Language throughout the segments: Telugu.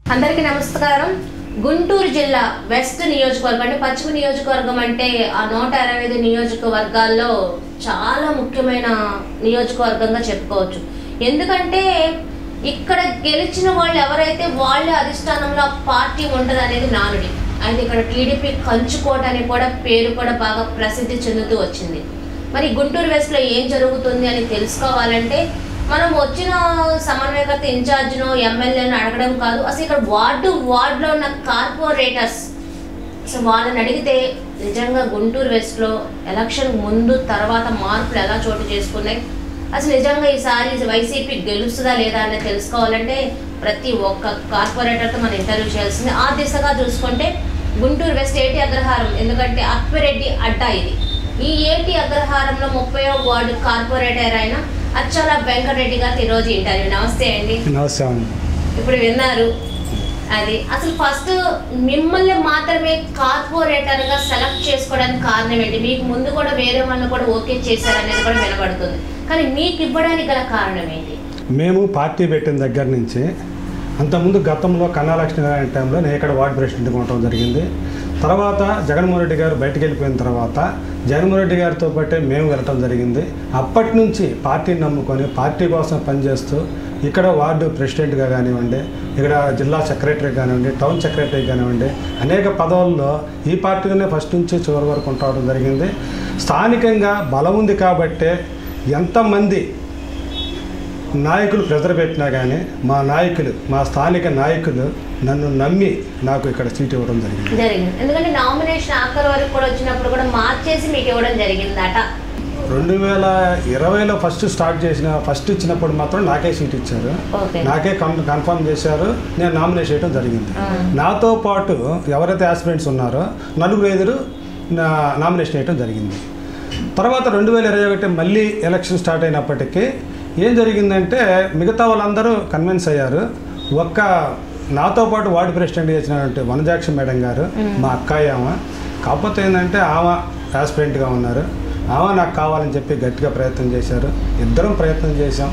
అందరికీ నమస్కారం గుంటూరు జిల్లా వెస్ట్ నియోజకవర్గం అంటే పశ్చిమ నియోజకవర్గం అంటే ఆ నూట అరవై ఐదు నియోజకవర్గాల్లో చాలా ముఖ్యమైన నియోజకవర్గంగా చెప్పుకోవచ్చు ఎందుకంటే ఇక్కడ గెలిచిన వాళ్ళు ఎవరైతే వాళ్ళే అధిష్టానంలో ఆ పార్టీ ఉండదు అనేది నానుడి అయితే ఇక్కడ టీడీపీ కంచుకోట అని కూడా పేరు కూడా బాగా ప్రసిద్ధి చెందుతూ వచ్చింది మరి గుంటూరు వెస్ట్లో ఏం జరుగుతుంది అని తెలుసుకోవాలంటే మనం వచ్చిన సమన్వయకర్త ఇన్ఛార్జ్ను ఎమ్మెల్యేను అడగడం కాదు అసలు ఇక్కడ వార్డు వార్డులో ఉన్న కార్పొరేటర్స్ అసలు వాళ్ళని అడిగితే నిజంగా గుంటూరు వెస్ట్లో ఎలక్షన్ ముందు తర్వాత మార్పులు ఎలా చోటు చేసుకున్నాయి అసలు నిజంగా ఈసారి వైసీపీ గెలుస్తుందా లేదా అనేది తెలుసుకోవాలంటే ప్రతి ఒక్క కార్పొరేటర్తో మనం ఇంటర్వ్యూ చేయాల్సింది ఆ దిశగా చూసుకుంటే గుంటూరు వెస్ట్ ఏటి అగ్రహారం ఎందుకంటే అప్పిరెడ్డి అడ్డా ఇది ఈ ఏటి అగ్రహారంలో ముప్పయో వార్డు కార్పొరేటర్ అయిన అచ్చాల వెంకటరెడ్డి గారు ఈరోజు ఇంటర్వ్యూ నమస్తే అండి నమస్తే అండి ఇప్పుడు విన్నారు అది అసలు ఫస్ట్ మిమ్మల్ని మాత్రమే కార్పొరేటర్ గా సెలెక్ట్ చేసుకోవడానికి కారణం ఏంటి మీకు ముందు కూడా వేరే వాళ్ళని కూడా ఓకే చేశారనేది కూడా వినబడుతుంది కానీ మీకు ఇవ్వడానికి గల కారణం ఏంటి మేము పార్టీ పెట్టిన దగ్గర నుంచి అంతకుముందు గతంలో కన్నాలక్ష్మి గారి టైంలో నేను ఇక్కడ వార్డు ప్రెసిడెంట్గా ఉండటం జరిగింది తర్వాత జగన్మోహన్ రెడ్డి గారు బయటకు వెళ్ళిపోయిన తర్వాత జగన్మోహన్ రెడ్డి గారితో పాటే మేము వెళ్ళటం జరిగింది అప్పటి నుంచి పార్టీని నమ్ముకొని పార్టీ కోసం పనిచేస్తూ ఇక్కడ వార్డు ప్రెసిడెంట్గా కానివ్వండి ఇక్కడ జిల్లా సెక్రటరీ కానివ్వండి టౌన్ సెక్రటరీ కానివ్వండి అనేక పదవుల్లో ఈ పార్టీలోనే ఫస్ట్ నుంచి చివరి వరకు ఉండటం జరిగింది స్థానికంగా బలం ఉంది కాబట్టే ఎంతమంది నాయకులు ప్రెజర్ పెట్టినా కానీ మా నాయకులు మా స్థానిక నాయకులు నన్ను నమ్మి నాకు ఇక్కడ సీట్ ఇవ్వడం జరిగింది జరిగింది ఎందుకంటే నామినేషన్ ఆఖరి వరకు కూడా వచ్చినప్పుడు కూడా మార్చేసి మీకు ఇవ్వడం జరిగిందట రెండు వేల ఇరవైలో ఫస్ట్ స్టార్ట్ చేసిన ఫస్ట్ ఇచ్చినప్పుడు మాత్రం నాకే సీట్ ఇచ్చారు ఓకే నాకే కన్ కన్ఫర్మ్ చేశారు నేను నామినేట్ చేయడం జరిగింది ఆ. నాతో పాటు ఎవరైతే ఆస్పిరెంట్స్ ఉన్నారో నలుగురు ఐదుగురు నా నామినేషన్ చేయడం జరిగింది తర్వాత రెండు వేల ఇరవై ఒకటి మళ్ళీ ఎలక్షన్ స్టార్ట్ అయినప్పటికీ ఏం జరిగిందంటే మిగతా వాళ్ళందరూ కన్విన్స్ అయ్యారు ఒక్క నాతో పాటు వార్డు ప్రెసిడెంట్ చేసినటువంటి వనజాక్షి మేడం గారు మా అక్కాయి ఆమె కాకపోతే ఏంటంటే ఆమె ఆస్పిరెంట్గా ఉన్నారు ఆమె నాకు కావాలని చెప్పి గట్టిగా ప్రయత్నం చేశారు ఇద్దరం ప్రయత్నం చేశాం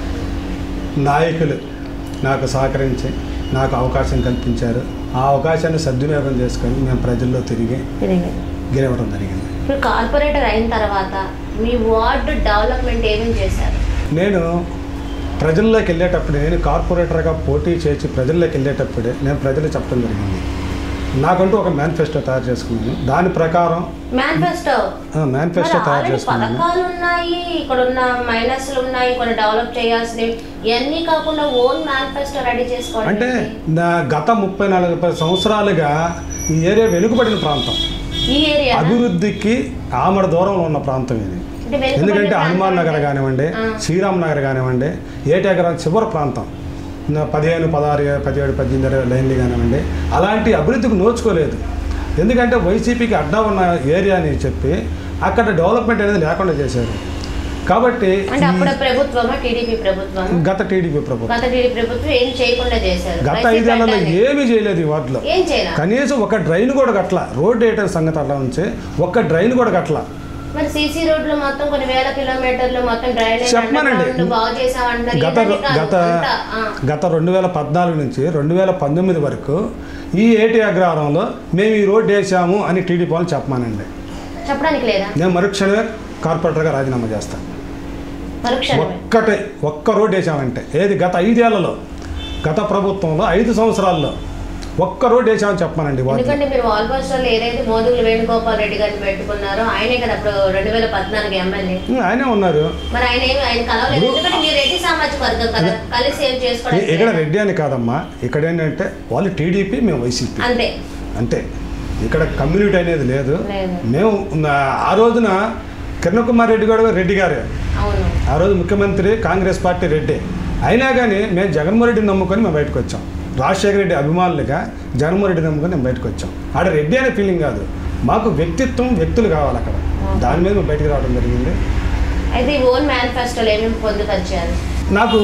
నాయకులు నాకు సహకరించి నాకు అవకాశం కల్పించారు ఆ అవకాశాన్ని సద్వినియోగం చేసుకొని మేము ప్రజల్లో తిరిగి జరిగింది గెలవడం జరిగింది ఇప్పుడు కార్పొరేటర్ అయిన తర్వాత మీ వార్డు డెవలప్మెంట్ ఏమేమి చేశారు నేను ప్రజల్లోకి వెళ్ళేటప్పుడు నేను కార్పొరేటర్గా పోటీ చేసి ప్రజల్లోకి వెళ్ళేటప్పుడే నేను ప్రజలకు చెప్పడం జరిగింది నాకంటూ ఒక మేనిఫెస్టో తయారు చేసుకున్నాను దాని ప్రకారం మేనిఫెస్టో మేనిఫెస్టో మరి తయారు ఆల్రెడీ చేసుకున్నాను పథకాలు ఉన్నాయి ఇక్కడ ఉన్న మైనస్లు ఉన్నాయి కొన్ని డెవలప్ చేయాల్సినవి ఇవన్నీ కాకుండా ఓన్ మేనిఫెస్టో రెడీ చేసుకోవడం అంటే ఏంటి? నా గత ముప్పై నలభై పది సంవత్సరాలుగా ఈ ఏరియా వెనుకబడిన ప్రాంతం ఈ ఏరియా అభివృద్ధికి ఆమడ దూరంలో ఉన్న ప్రాంతం ఇది అంటే వెనుకబడిన ఎందుకంటే ప్రాంతం హనుమాన్ నగర్ అంటే- కానివ్వండి ఆ. శ్రీరామ్ నగర్ కానివ్వండి ఏటెకరం చివరి ప్రాంతం నా పదిహేను పదహారు పదిహేడు పద్దెనిమిది ఇరవై లైన్లు కానివ్వండి అలాంటి అభివృద్ధికి నోచుకోలేదు ఎందుకంటే వైసీపీకి అడ్డా ఉన్న ఏరియా అని చెప్పి అక్కడ డెవలప్మెంట్ అనేది లేకుండా చేశారు కాబట్టి అంటే ఈ అప్పుడు ప్రభుత్వమా టీడీపీ ప్రభుత్వం గత టీడీపీ ప్రభుత్వం గత టీడీపీ ప్రభుత్వం ఏం చేయకుండా చేశారు గత వైసీపీ ఐదేళ్లలో అడ్డానే. ఏమీ చేయలేదు ఈ వార్డులో ఏం చేయాలి కనీసం ఒక డ్రైన్ కూడా కట్ల రోడ్ వేయటం సంగతి అట్లా ఉంచి ఒక్క డ్రైన్ కూడా కట్ల మరి సీసీ రోడ్లు మొత్తం కొన్ని వేల కిలోమీటర్లు మొత్తం డ్రైనేజ్ చెప్పమనండి. అండర్గ్రౌండ్ బాగు చేసామంటున్నారు గత ఇవన్నీ కాదు. గత అంతా, ఆ. గత రెండు వేల పద్నాలుగు నుంచి రెండు వేల పంతొమ్మిది వరకు ఈ ఏటీ అగ్రహారంలో మేము ఈ రోడ్డు వేసాము అని టీడీపీ వాళ్ళు చెప్పమానండి చెప్పడానికి లేదా నేను మరుక్షణమే కార్పొరేటర్గా రాజీనామా చేస్తాను మరుక్షణమే ఒక్కటే ఒక్క రోడ్డు వేసామంటే ఏది గత ఐదేళ్లలో గత ప్రభుత్వంలో ఐదు సంవత్సరాల్లో ఒక్క రోడ్డు వేసామని చెప్పమానండి వాళ్ళు ఎందుకంటే మీరు ఆల్మోస్ట్ వాళ్ళు ఏదైతే మోదుగులు వేణుగోపాల్ రెడ్డి గారిని పెట్టుకున్నారో ఆయనే కదా అప్పుడు రెండు వేల పద్నాలుగు ఎమ్మెల్యే ఆయనే ఉన్నారు మరి ఆయన ఏమి ఆయన కలవలేదు ఎందుకంటే మీరు రెడ్డి సామాజిక వర్గం కదా కలిసి ఏం ఇ- ఇక్కడ చేసుకోవడానికి రెడ్డి అని కాదమ్మా ఇక్కడ ఏంటంటే వాళ్ళు టీడీపీ మేము వైసీపీ అంతే అంతే ఇక్కడ కమ్యూనిటీ అనేది లేదు లేదు. మేము నా- ఆ రోజున కిరణ్ కుమార్ రెడ్డి గారు రెడ్డి గారు అవును ఆ రోజు ముఖ్యమంత్రి కాంగ్రెస్ పార్టీ రెడ్డి అయినా కానీ మేము జగన్మోహన్ రెడ్డిని నమ్ముకొని మేము బయటకు వచ్చాం రాజశేఖర రెడ్డి అభిమానులుగా జగన్మోహన్ రెడ్డి నమ్ముకొని మేము బయటకు వచ్చాం ఆడ రెడ్డి అనే ఫీలింగ్ కాదు మాకు వ్యక్తిత్వం వ్యక్తులు కావాలి అక్కడ దాని మీద మేము బయటకు రావడం జరిగింది అయితే ఈ ఓన్ మేనిఫెస్టోలు ఏమేమి పొందుపరిచారు నాకు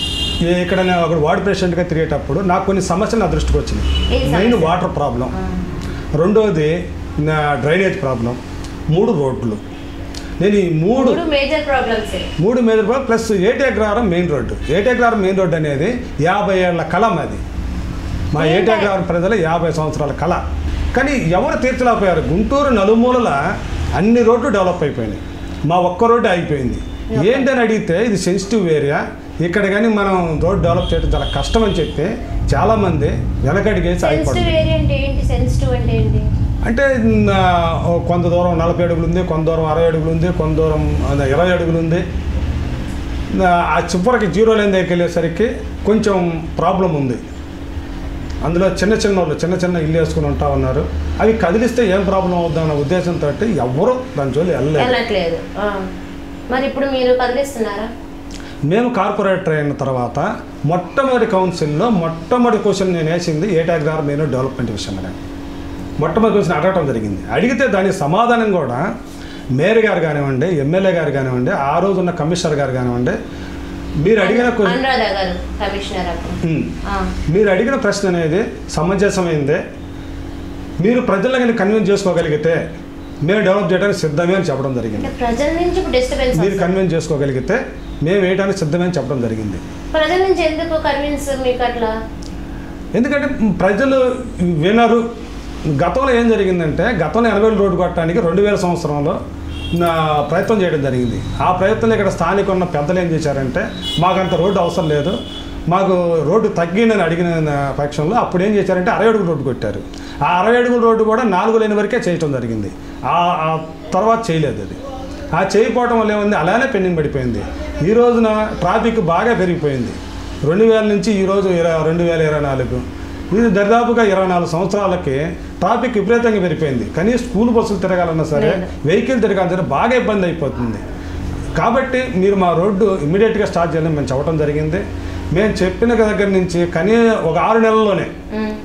ఈ- ఇక్కడ నేను ఒక వార్డు ప్రెసిడెంట్గా తిరిగేటప్పుడు నాకు కొన్ని సమస్యలు నా దృష్టికి వచ్చినాయి ఏ మెయిన్ సమస్య? వాటర్ ప్రాబ్లం ఆ. రెండవది నా డ్రైనేజ్ ప్రాబ్లం మూడు రోడ్లు నేను ఈ మూడు మూడు మేజర్ ప్రాబ్లమ్స్ మూడు మీద plus Etegraharam main road Etegraharam main road అనేది యాభై ఏళ్ల కలం అది మా ఏంటి? ఏటాగ్రహారం ప్రజల యాభై సంవత్సరాల కళ కానీ ఎవరు తీర్చలేకపోయారు గుంటూరు నలుమూలల అన్ని రోడ్లు డెవలప్ అయిపోయినాయి మా ఒక్క రోడ్డు అయిపోయింది ఏంటని అడిగితే ఇది సెన్సిటివ్ ఏరియా ఇక్కడ కానీ మనం రోడ్ డెవలప్ చేయడం చాలా కష్టం అని చెప్పి చాలామంది వెనకడిగేసి సెన్సిటివ్ అయిపోయింది ఏరియా అంటే ఏంటి సెన్సిటివ్ అంటే ఏంటి అంటే మ్, ఆ, ఓ కొంత దూరం నలభై అడుగులు ఉంది కొంత దూరం అరవై అడుగులు ఉంది కొంత దూరం ఆ, ఇరవై అడుగులు ఉంది ఆ, ఆ చివరికి జీరో లైన్ దగ్గరికి వెళ్ళేసరికి కొంచెం ప్రాబ్లం ఉంది అందులో చిన్న చిన్న వాళ్ళు చిన్న చిన్న ఇల్లు వేసుకుని ఉంటా ఉన్నారు అవి కదిలిస్తే ఏం ప్రాబ్లం అవుద్దాం అన్న ఉద్దేశంతో ఎవ్వరూ దాని జోలి వెళ్ళలేదు వెళ్ళట్లేదు ఆ. మరి ఇప్పుడు మీరు కదిలిస్తున్నారా మేము కార్పొరేటర్ అయిన తర్వాత మొట్టమొదటి కౌన్సిల్లో మొట్టమొదటి క్వశ్చన్ నేను వేసింది ఏటాగ్రార్ మెయిన్ డెవలప్మెంట్ విషయంలో మొట్టమొదటి క్వశ్చన్ అడగటం జరిగింది అడిగితే దానికి సమాధానం కూడా మేయర్ గారు కానివ్వండి ఎమ్మెల్యే గారు కానివ్వండి ఆ రోజు ఉన్న కమిషనర్ గారు కానివ్వండి మీరు అడిగిన క్వశ్చన్ అనురాధ గారు కమిషనర్ అప్పుడు ఉమ్. ఆ. మీరు అడిగిన ప్రశ్న అనేది సమంజసమైందే మీరు ప్రజలను కన్విన్స్ చేసుకోగలిగితే మేము డెవలప్ చేయడానికి సిద్ధమే అని చెప్పడం జరిగింది అంటే ప్రజల నుంచి ఇప్పుడు డిస్టర్బెన్స్ మీరు కన్విన్స్ చేసుకోగలిగితే మేము వేయడానికి సిద్ధమే అని చెప్పడం జరిగింది ప్రజల నుంచి ఎందుకు కన్విన్స్ మీకు అట్లా ఎందుకంటే ప్రజలు వినరు గతంలో ఏం జరిగిందంటే గతంలో ఎనభై వేల రోడ్డు కొట్టడానికి రెండు వేల సంవత్సరంలో నా ప్రయత్నం చేయడం జరిగింది ఆ ప్రయత్నంలో ఇక్కడ స్థానిక ఉన్న పెద్దలు ఏం చేశారంటే మాకంత రోడ్డు అవసరం లేదు మాకు రోడ్డు తగ్గిందని అడిగిన పక్షంలో అప్పుడు ఏం చేశారంటే అరవై అడుగుల రోడ్డు కొట్టారు ఆ అరవై అడుగుల రోడ్డు కూడా నాలుగు లేని వరకే చేయటం జరిగింది ఆ ఆ తర్వాత చేయలేదు అది ఆ చేయకపోవడం వల్ల ఏముంది అలానే పెండింగ్ పడిపోయింది ఈ రోజున ట్రాఫిక్ బాగా పెరిగిపోయింది రెండు వేల నుంచి ఈరోజు ఇరవై రెండు వేల ఇరవై నాలుగు ఇది దరిదాపుగా ఇరవై నాలుగు సంవత్సరాలకి ట్రాఫిక్ విపరీతంగా పెరిగిపోయింది కనీసం స్కూల్ బస్సులు తిరగాలన్నా సరే లేదు. వెహికల్ తిరగాలన్నా సరే బాగా ఇబ్బంది అయిపోతుంది కాబట్టి మీరు మా రోడ్డు ఇమ్మీడియట్గా స్టార్ట్ చేయాలని మేము చెప్పడం జరిగింది మేము చెప్పిన దగ్గర నుంచి కనీ ఒక ఆరు నెలల్లోనే ఉమ్.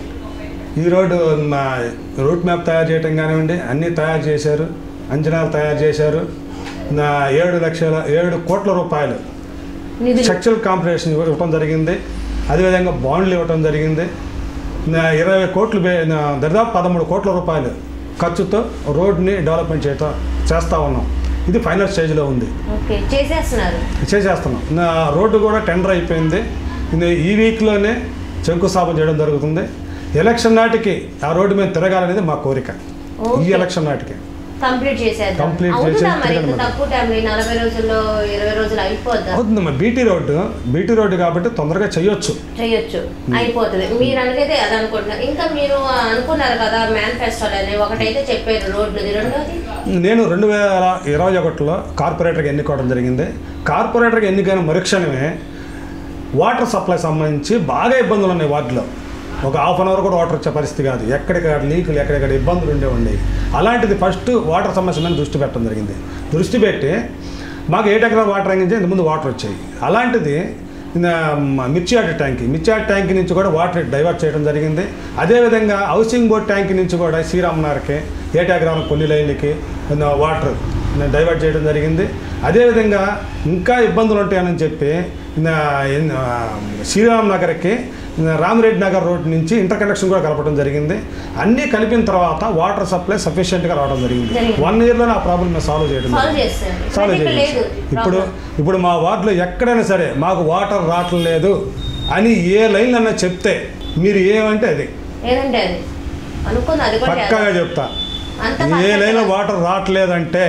ఈ రోడ్డు మా రూట్ మ్యాప్ తయారు చేయడం కానివ్వండి అన్నీ తయారు చేశారు అంచనాలు తయారు చేశారు నా ఏడు లక్షల ఏడు కోట్ల రూపాయలు నిధులు స్ట్రక్చరల్ కాంపిటీషన్ ఇవ్వటం జరిగింది అదేవిధంగా బాండ్లు ఇవ్వటం జరిగింది నా ఇరవై కోట్లు బే- నా దాదాపు పదమూడు కోట్ల రూపాయలు ఖర్చుతో రోడ్ని డెవలప్మెంట్ చేయటం చేస్తూ ఉన్నాం ఇది ఫైనల్ స్టేజ్లో ఉంది ఓకే చేసేస్తున్నారు చేసేస్తున్నాం నా రోడ్డు కూడా టెండర్ అయిపోయింది ఇది ఈ వీక్లోనే శంకుస్థాపన చేయడం జరుగుతుంది ఎలక్షన్ నాటికి ఆ రోడ్డు మీద తిరగాలనేది మా కోరిక ఈ ఓకే. ఎలక్షన్ నాటికి కంప్లీట్ చేసేద్దాం Complete అవుతుందా చేసేసి మరి ఇంత తిరగడం. తక్కువ టైంలో ఈ నలభై రోజుల్లో ఇరవై రోజులు అయిపోద్దా అవుతుందమ్మా బీటీ రోడ్డు బీటీ రోడ్డు కాబట్టి తొందరగా చేయొచ్చు చేయొచ్చు అయిపోతుంది మీరు అనుకైతే అది అనుకుంటున్నారు ఇంకా మీరు అనుకున్నారు కదా మేనిఫెస్టోలో అని ఒకటైతే చెప్పారు రోడ్లు రెండోది నేను రెండు వేల ఇరవై ఒకటిలో కార్పొరేటర్గా ఎన్నుకోవడం జరిగింది కార్పొరేటర్గా ఎన్నికైన మరుక్షణమే వాటర్ సప్లై సంబంధించి బాగా ఇబ్బందులు ఉన్నాయి వాటిలో ఒక హాఫ్ అన్ అవర్ కూడా వాటర్ వచ్చే పరిస్థితి కాదు ఎక్కడికక్కడ లీకులు ఎక్కడెక్కడ ఇబ్బందులు ఉండే ఉండేవి అలాంటిది ఫస్ట్ వాటర్ సమస్య మీద దృష్టి పెట్టడం జరిగింది దృష్టి పెట్టి మాకు ఏడు ఎకరాల వాటర్ అందించి ఇంతకుముందు వాటర్ వచ్చాయి అలాంటిది నా మ- మిర్చియాడ్ ట్యాంక్ మిర్చియాడ్ ట్యాంక్ నుంచి కూడా వాటర్ డైవర్ట్ చేయడం జరిగింది అదేవిధంగా హౌసింగ్ బోర్డ్ ట్యాంక్ నుంచి కూడా శ్రీరామనార్కి ఏటాగ్రామం కొన్ని లైన్లకి నా వాటర్ నా డైవర్ట్ చేయడం జరిగింది అదేవిధంగా ఇంకా ఇబ్బందులు ఉంటాయని చెప్పి నా ఎన్- ఆ, శ్రీరామ్ నగర్కి నా రామిరెడ్డి నగర్ రోడ్ నుంచి ఇంటర్ కనెక్షన్ కూడా కలపడం జరిగింది అన్నీ కలిపిన తర్వాత వాటర్ సప్లై సఫిషియెంట్గా రావడం జరిగింది జరిగింది. వన్ ఇయర్లోనే ఆ ప్రాబ్లమ్ మేము సాల్వ్ చేయడం సాల్వ్ జరిగింది. చేస్తారు సాల్వ్ ఇప్పుడు చేయాలి లేదు ఇప్పుడు problem. ఇప్పుడు మా వార్డులో ఎక్కడైనా సరే మాకు వాటర్ రావట్లేదు అని ఏ లైన్ అన్నా చెప్తే మీరు ఏమంటే అది ఏదంటే అది అనుకుంది అది కూడా పక్కాగా చెప్తా అంత ఏ perfect లైన్లో గా- వాటర్ రావట్లేదంటే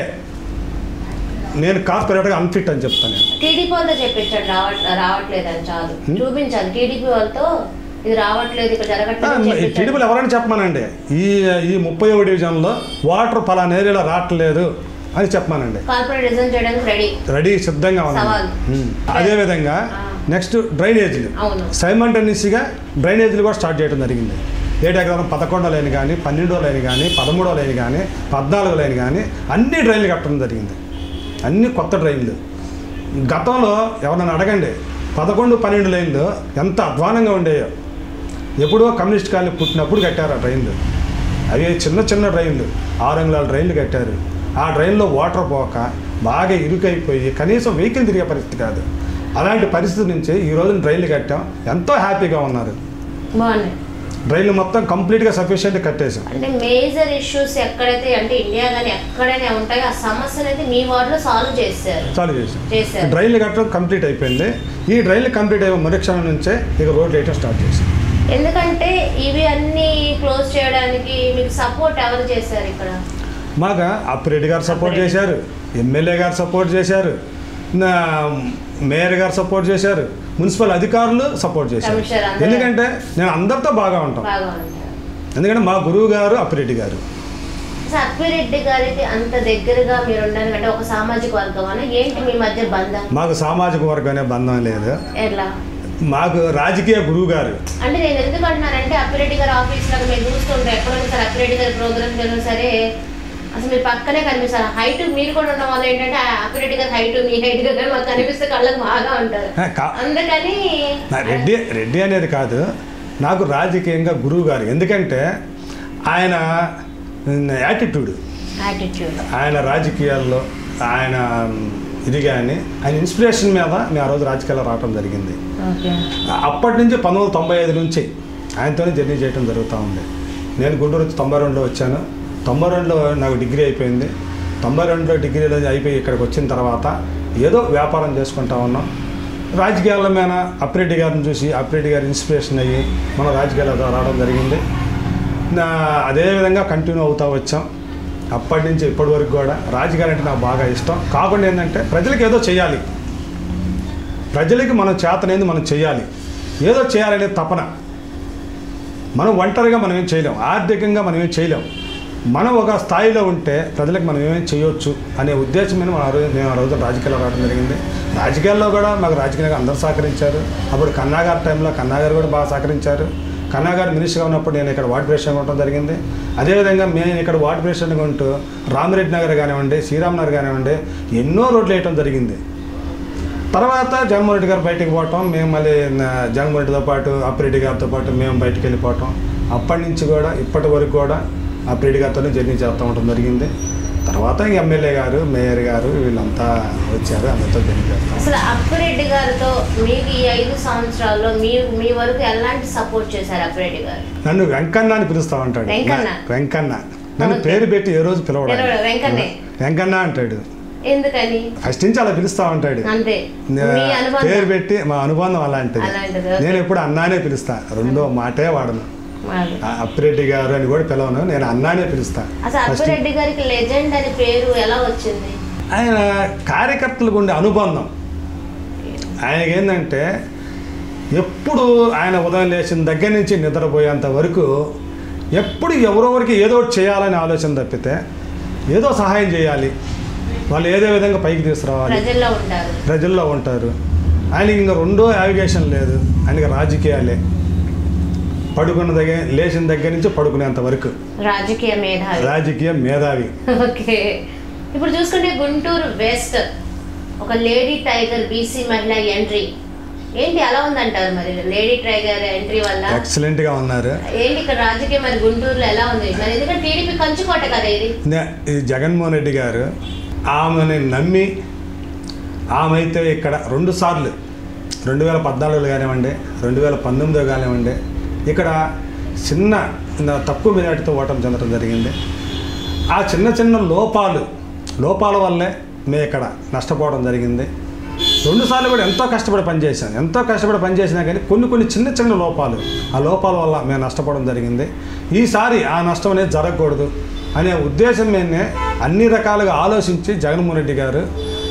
నేను కార్పొరేటర్గా అన్ఫిట్ అని చెప్తాను నేను టీడీపీ వాళ్ళతో చెప్పించాడు రావట్ రావట్లేదు అని చాలు చూపించాలి టీడీపీ వాళ్ళతో ఇది రావట్లేదు ఇక్కడ జరగట్లేదు అని చెప్పించాడు. టీడీపీలు ఎవరైనా చెప్పమానండి ఈ ఈ ముప్పై డివిజన్లో వాటర్ పలానా ఏరియాలో రావట్లేదు అని చెప్పమానండి కార్పొరేట్ రిజైన్ చేయడానికి రెడీ రెడీ సిద్ధంగా సవాల్. ఉన్నాను ఉమ్. అదేవిధంగా ఆ. నెక్స్ట్ డ్రైనేజీలు అవును సైమంటనియస్గా డ్రైనేజీలు కూడా స్టార్ట్ చేయడం జరిగింది ఏడు ఎకరాలు పదకొండో లైన్ కానీ పన్నెండో లైన్ కానీ పదమూడో లైన్ కానీ పద్నాలుగో లైన్ కానీ అన్ని డ్రైన్లు కట్టడం జరిగింది అన్ని కొత్త డ్రైన్లు గతంలో ఎవరన్నా అడగండి పదకొండు పన్నెండు లైన్లు ఎంత అధ్వానంగా ఉండేయో ఎప్పుడో కమ్యూనిస్ట్ కాలనీ పుట్టినప్పుడు కట్టారు ఆ డ్రైన్లు అవి చిన్న చిన్న డ్రైన్లు ఆరు అంగుళాల డ్రైన్లు కట్టారు ఆ డ్రైన్లో వాటర్ పోక బాగా ఇరుకైపోయి కనీసం వెహికల్ తిరిగే పరిస్థితి కాదు అలాంటి పరిస్థితి నుంచి ఈ రోజు డ్రైన్లు కట్టాం ఎంతో హ్యాపీగా ఉన్నారు బాగున్నాయి డ్రైన్లు మొత్తం కంప్లీట్గా సఫిషియెంట్ కట్టేసాం అంటే మేజర్ ఇష్యూస్ ఎక్కడైతే అంటే ఇండియా కానీ ఎక్కడైనా ఉంటాయో ఆ సమస్యను అయితే మీ వార్డులో సాల్వ్ చేశారు చాలు చేసాం చేశారు డ్రైన్లు కట్టడం కంప్లీట్ అయిపోయింది ఈ డ్రైన్లు కంప్లీట్ అయిన మరుక్షణం నుంచే ఇక రోడ్లు వేయటం స్టార్ట్ చేసాం ఎందుకంటే ఇవి అన్ని క్లోజ్ చేయడానికి మీకు సపోర్ట్ ఎవరు చేశారు ఇక్కడ మాకు అప్పిరెడ్డి గారు సపోర్ట్ అప్పిరెడ్డి. చేశారు ఎమ్మెల్యే గారు సపోర్ట్ చేశారు నా మేయర్ గారు సపోర్ట్ చేశారు మున్సిపల్ అధికారులు సపోర్ట్ చేశారు కమిషనర్ అందరూ. ఎందుకంటే నేను అందరితో బాగా ఉంటాం బాగా ఉంటారు ఎందుకంటే మా గురువు గారు అప్పిరెడ్డి గారు సత్యరెడ్డి గారికి అంత దగ్గరగా మీరు ఉండడానికి అంటే ఒక సామాజిక వర్గం అని ఏంటి మీ మధ్య బంధం మాకు సామాజిక వర్గం అనే బంధం లేదు ఎట్లా మాకు రాజకీయ గురువు గారు అంటే నేను ఎందుకు అంటున్నానంటే అప్పిరెడ్డి గారి ఆఫీస్ లో మీరు చూస్తుంటే ఎప్పుడైనా సరే అప్పిరెడ్డి గారి ప్రోగ్రామ్స్ వెళ్ళినా సరే అసలు మీరు పక్కనే కనిపిస్తారు హైట్ మీరు కూడా ఉండడం వల్ల ఏంటంటే ఆ అప్పిరెడ్డి గారి హైట్ మీ హైట్ గారు మాకు కనిపిస్తే కళ్ళకు బాగా ఉంటారు ఆ, కా- అందుకని నా రెడ్డి రెడ్డి అనేది కాదు నాకు రాజకీయంగా గురువు గారు ఎందుకంటే ఆయన యాటిట్యూడ్ యాటిట్యూడ్ ఆయన రాజకీయాల్లో ఆయన ఇది కానీ ఆయన ఇన్స్పిరేషన్ మీద మేము ఆ రోజు రాజకీయాల్లో రావడం జరిగింది ఓకే అప్పటి నుంచి పంతొమ్మిది వందల తొంభై ఐదు నుంచి ఆయనతోనే జర్నీ చేయడం జరుగుతూ ఉంది నేను గుంటూరు వచ్చి తొంభై రెండులో వచ్చాను తొంభై రెండులో నాకు డిగ్రీ అయిపోయింది తొంభై రెండులో డిగ్రీలో అయిపోయి ఇక్కడికి వచ్చిన తర్వాత ఏదో వ్యాపారం చేసుకుంటా ఉన్నాం రాజకీయాల మీద అప్పిరెడ్డి గారిని చూసి అప్పిరెడ్డి గారి ఇన్స్పిరేషన్ అయ్యి మనం రాజకీయాల్లో రావడం జరిగింది నా అదేవిధంగా కంటిన్యూ అవుతూ వచ్చాం అప్పటి నుంచి ఇప్పటి వరకు కూడా రాజకీయాలు అంటే నాకు బాగా ఇష్టం కాకుండా ఏంటంటే ప్రజలకు ఏదో చేయాలి ప్రజలకి మనం చేతనేది మనం చేయాలి ఏదో చేయాలనే తపన మనం ఒంటరిగా మనం ఏం చేయలేం ఆర్థికంగా మనం ఏం చేయలేం మనం ఒక స్థాయిలో ఉంటే ప్రజలకు మనం ఏమేం చేయొచ్చు అనే ఉద్దేశం మీద మనం ఆ రోజు మేము ఆ రోజు రాజకీయాల్లో రావడం జరిగింది రాజకీయాల్లో కూడా మాకు రాజకీయంగా అందరూ సహకరించారు అప్పుడు కన్నా గారి టైంలో కన్నా గారు కూడా బాగా సహకరించారు కన్నా గారు మినిస్టర్గా ఉన్నప్పుడు నేను ఇక్కడ వార్డు ప్రెసిడెంట్గా ఉండడం జరిగింది అదేవిధంగా మేము ఇక్కడ వార్డు ప్రెసిడెంట్గా ఉంటూ రామిరెడ్డి నగర్ కానివ్వండి శ్రీరామ్ నగర్ కానివ్వండి ఎన్నో రోడ్లు వేయటం జరిగింది తర్వాత జగన్మోహన్ రెడ్డి గారు బయటికి పోవటం మేము మళ్ళీ నా- జగన్మోహన్ రెడ్డితో పాటు అప్పిరెడ్డి గారితో పాటు మేము బయటికి వెళ్ళిపోవటం అప్పటి నుంచి కూడా ఇప్పటి వరకు కూడా అప్పిరెడ్డి గారితోనే జర్నీ చేస్తూ ఉండటం జరిగింది తర్వాత ఇంక ఎమ్మెల్యే గారు మేయర్ గారు వీళ్ళంతా వచ్చారు అందరితో జర్నీ చేస్తాం అసలు అప్పిరెడ్డి గారితో మీకు ఈ ఐదు సంవత్సరాల్లో మీ మీ వరకు ఎలాంటి సపోర్ట్ చేశారు అప్పిరెడ్డి గారు నన్ను వెంకన్న అని పిలుస్తా ఉంటాడు వెంకన్న? నా- వెంకన్న నన్ను ఓకే. పేరు పెట్టి ఏ రోజు పిలవడు ఆయన. పిలవడు, వెంకన్నే. వెంకన్న అంటాడు ఎందుకని ఫస్ట్ నుంచి అలా పిలుస్తా ఉంటాడు అంతే మీ పేరు అనుబంధం పెట్టి మా అనుబంధం అలాంటిది అలాంటిది, ఓకే. నేను ఎప్పుడు అన్నానే పిలుస్తా రెండో మాటే వాడను మాది. ఆ అప్పిరెడ్డి గారు అని కూడా పిలవను నేను అన్నానే పిలుస్తా అసలు ఫస్ట్ అప్పిరెడ్డి గారికి లెజెండ్ అని పేరు ఎలా వచ్చింది ఆయన కార్యకర్తలకు ఉండే అనుబంధం ఆయనకి ఏంటంటే ఎప్పుడు ఆయన ఉదయం లేచిన దగ్గర నుంచి నిద్రపోయేంత వరకు ఎప్పుడు ఎవరెవరికి ఏదో ఒకటి చేయాలని ఆలోచన తప్పితే ఏదో సహాయం చేయాలి వాళ్ళు ఏదో విధంగా పైకి తీసుకురావాలి ప్రజల్లో ఉంటారు ప్రజల్లో ఉంటారు ఆయనకి ఇంకా రెండో యావిగేషన్ లేదు ఆయనకి రాజకీయాలే పడుకున్న దగ్గర లేచిన దగ్గర నుంచి పడుకునేంత వరకు రాజకీయ మేధావి రాజకీయ మేధావి ఓకే ఇప్పుడు చూసుకుంటే గుంటూరు వెస్ట్ ఒక లేడీ టైగర్ బీసీ మహిళ ఎంట్రీ ఏంటి అలా ఉందంటారు మరి లేడీ టైగర్ ఎంట్రీ వల్ల ఎక్సలెంట్గా ఉన్నారు ఏంటి ఇక్కడ రాజకీయం మరి గుంటూరులో ఎలా ఉంది మరి ఎందుకంటే టీడీపీ కంచుకోట కదా ఇది నే- ఈ జగన్మోహన్ రెడ్డి గారు ఆమెని నమ్మి ఆమె అయితే ఇక్కడ రెండు సార్లు రెండు వేల పద్నాలుగులో కానివ్వండి రెండు వేల పంతొమ్మిదిలో కానివ్వండి ఇక్కడ చిన్న నా- తక్కువ మెజార్టీతో ఓటమి చెందడం జరిగింది ఆ చిన్న చిన్న లోపాలు లోపాల వల్లే మేము ఇక్కడ నష్టపోవడం జరిగింది రెండుసార్లు కూడా ఎంతో కష్టపడి పనిచేశాను ఎంతో కష్టపడి పనిచేసినా కానీ కొన్ని కొన్ని చిన్న చిన్న లోపాలు ఆ లోపాల వల్ల మేము నష్టపోవడం జరిగింది ఈసారి ఆ నష్టం అనేది జరగకూడదు అనే ఉద్దేశం మీదనే అన్ని రకాలుగా ఆలోచించి జగన్మోహన్ రెడ్డి గారు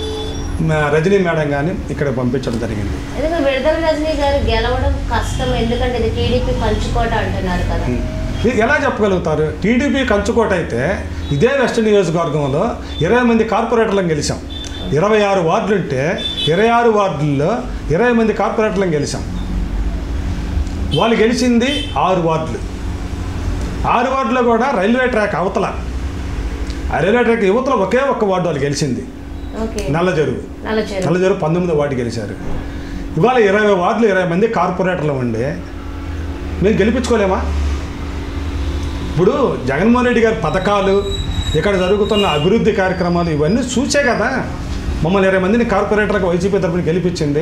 మా రజనీ మేడం కానీ ఇక్కడ పంపించడం జరిగింది ఎందుకంటే విడుదల రజనీ గారు గెలవడం కష్టం ఎందుకంటే ఇది టీడీపీ పంచుకోట అంటున్నారు కదా ఇది ఎలా చెప్పగలుగుతారు టీడీపీ కంచుకోట అయితే ఇదే వెస్ట్ నియోజకవర్గంలో ఇరవై మంది కార్పొరేటర్లను గెలిచాం ఇరవై ఆరు వార్డులు ఉంటే ఇరవై ఆరు వార్డుల్లో ఇరవై మంది కార్పొరేటర్లను గెలిచాం వాళ్ళు గెలిచింది ఆరు వార్డులు ఆరు వార్డులో కూడా రైల్వే ట్రాక్ అవతల ఆ రైల్వే ట్రాక్ యువతల ఒకే ఒక్క వార్డు వాళ్ళు గెలిచింది ఓకే నల్లజరువు నల్లచేరు నల్లజరువు పంతొమ్మిదో వార్డు గెలిచారు ఇవాళ ఇరవై వార్డులు ఇరవై మంది కార్పొరేటర్లు ఉండి మేము గెలిపించుకోలేమా ఇప్పుడు జగన్మోహన్ రెడ్డి గారి పథకాలు ఇక్కడ జరుగుతున్న అభివృద్ధి కార్యక్రమాలు ఇవన్నీ చూసే కదా మమ్మల్ని ఇరవై మందిని కార్పొరేటర్కి వైసీపీ తరఫున గెలిపించింది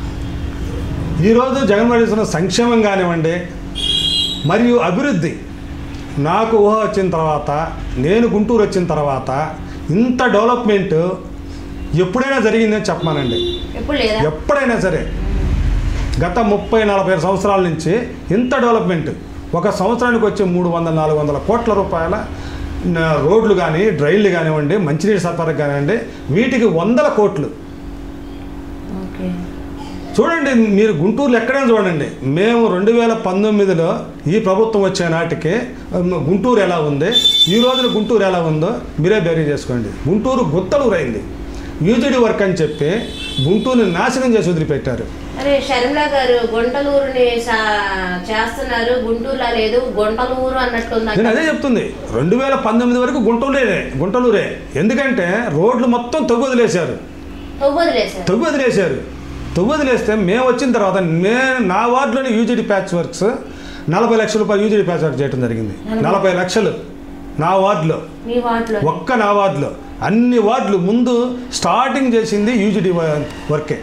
ఈరోజు జగన్మోహన్ రెడ్డి ఇస్తున్న సంక్షేమం కానివ్వండి మరియు అభివృద్ధి నాకు ఊహ వచ్చిన తర్వాత నేను గుంటూరు వచ్చిన తర్వాత ఇంత డెవలప్మెంట్ ఎప్పుడైనా జరిగిందని చెప్పమానండి ఎప్పుడు లేదా ఎప్పుడైనా సరే గత ముప్పై నలభై సంవత్సరాల నుంచి ఇంత డెవలప్మెంట్ ఒక సంవత్సరానికి వచ్చే మూడు వందల నాలుగు వందల కోట్ల రూపాయల న, రోడ్లు కానీ డ్రైన్లు కానివ్వండి మంచినీటి సరఫరా కానివ్వండి వీటికి వందల కోట్లు ఓకే చూడండి మీరు గుంటూరులో ఎక్కడైనా చూడండి మేము రెండు వేల పంతొమ్మిదిలో ఈ ప్రభుత్వం వచ్చే నాటికి ఉమ్, గుంటూరు ఎలా ఉంది ఈ రోజున గుంటూరు ఎలా ఉందో మీరే బేరీ చేసుకోండి గుంటూరు గుత్తలూరు అయింది యూజిడి వర్క్ అని చెప్పి గుంటూరుని నాశనం చేసి వదిలిపెట్టారు అరే షర్మిల గారు గుంటలూరుని సా- చేస్తున్నారు గుంటూరులో లేదు గుంటలూరు అన్నట్టుంది నేను అదే చెప్తుంది రెండు వేల పంతొమ్మిది వరకు గుంటూరే గుంటలూరే ఎందుకంటే రోడ్లు మొత్తం తవ్వు వదిలేశారు వదిలేశారు తవ్వు వదిలేశారు తవ్వు వదిలేస్తే మేము వచ్చిన తర్వాత మే నా వార్డులోని యూజిడి ప్యాచ్ వర్క్స్ నలభై లక్షల రూపాయలు యూజిడి ప్యాచ్ వర్క్ చేయడం జరిగింది నలభై లక్షలు నా వార్డులో మీ వాటిలో ఒక్క నా వార్డులో అన్ని వార్డులు ముందు స్టార్టింగ్ చేసింది యూజిడి వర్కే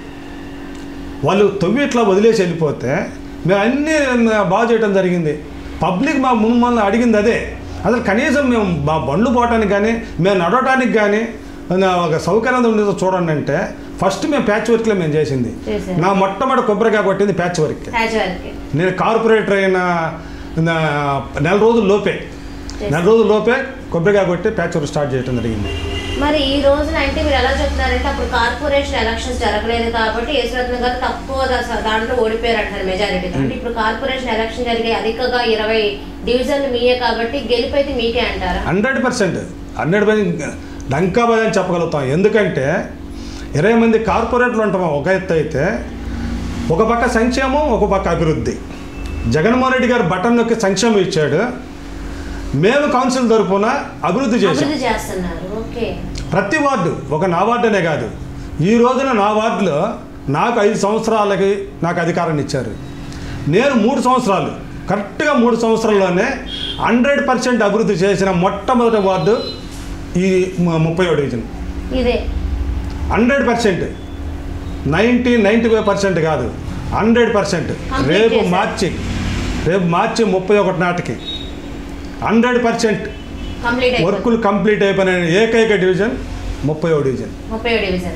వాళ్ళు తవ్వి ఇట్లా వదిలేసి వెళ్ళిపోతే మేము అన్నీ బాగు చేయడం జరిగింది పబ్లిక్ మా ముందు మన అడిగింది అదే అసలు కనీసం మేము మా బండ్లు పోవటానికి కానీ మేము నడవటానికి కానీ నా ఒక సౌకర్యం ఉండేదో చూడండి అంటే ఫస్ట్ మేము ప్యాచ్ వర్క్లో మేము చేసింది చేశారు. నా మొట్టమొదటి కొబ్బరికాయ కొట్టింది ప్యాచ్ వర్క్ ప్యాచ్ వర్క్ నేను కార్పొరేటర్ అయిన నా నెల రోజుల లోపే నెల రోజుల లోపే కొబ్బరికాయ కొట్టి ప్యాచ్ వర్క్ స్టార్ట్ చేయడం జరిగింది మరి ఈ రోజున అంటే మీరు ఎలా చెప్తున్నారంటే అప్పుడు కార్పొరేషన్ ఎలక్షన్స్ జరగలేదు కాబట్టి యేసురత్న గారు తక్కువ దా- దాంట్లో ఓడిపోయారు అంటారు మెజారిటీ అంటే ఇప్పుడు కార్పొరేషన్ ఎలక్షన్ జరిగే అధికంగా ఇరవై డివిజన్లు మీయే కాబట్టి గెలుపు అయితే మీకే అంటారా హండ్రెడ్ పర్సెంట్ హండ్రెడ్ పర్సెంట్ డంకాబాద్ అని చెప్పగలుగుతాం ఎందుకంటే ఇరవై మంది కార్పొరేట్లు ఉంటాం ఒక ఎత్తు అయితే ఒక పక్క సంక్షేమం ఒక పక్క అభివృద్ధి జగన్మోహన్ రెడ్డి గారు బటన్ నొక్కి సంక్షేమం ఇచ్చాడు మేము కౌన్సిల్ తరపున అభివృద్ధి చేశాం అభివృద్ధి చేస్తున్నారు ఓకే ప్రతి వార్డు ఒక నా వార్డు అనే కాదు ఈ రోజున నా వార్డులో నాకు ఐదు సంవత్సరాలకి నాకు అధికారాన్ని ఇచ్చారు నేను మూడు సంవత్సరాలు కరెక్ట్గా మూడు సంవత్సరాల్లోనే హండ్రెడ్ పర్సెంట్ అభివృద్ధి చేసిన మొట్టమొదటి వార్డు ఈ ము- ముప్పై డివిజన్ ఇదే hundred percent ninety ninety five percent కాదు హండ్రెడ్ పర్సెంట్ Complete రేపు చేశారు. మార్చి రేపు మార్చి ముప్పై ఒకటి నాటికి హండ్రెడ్ పర్సెంట్ కంప్లీట్ అయిపోతుంది వర్కులు కంప్లీట్ అయిపోయిన ఏకైక డివిజన్ ముప్పై డివిజన్ ముప్పై డివిజన్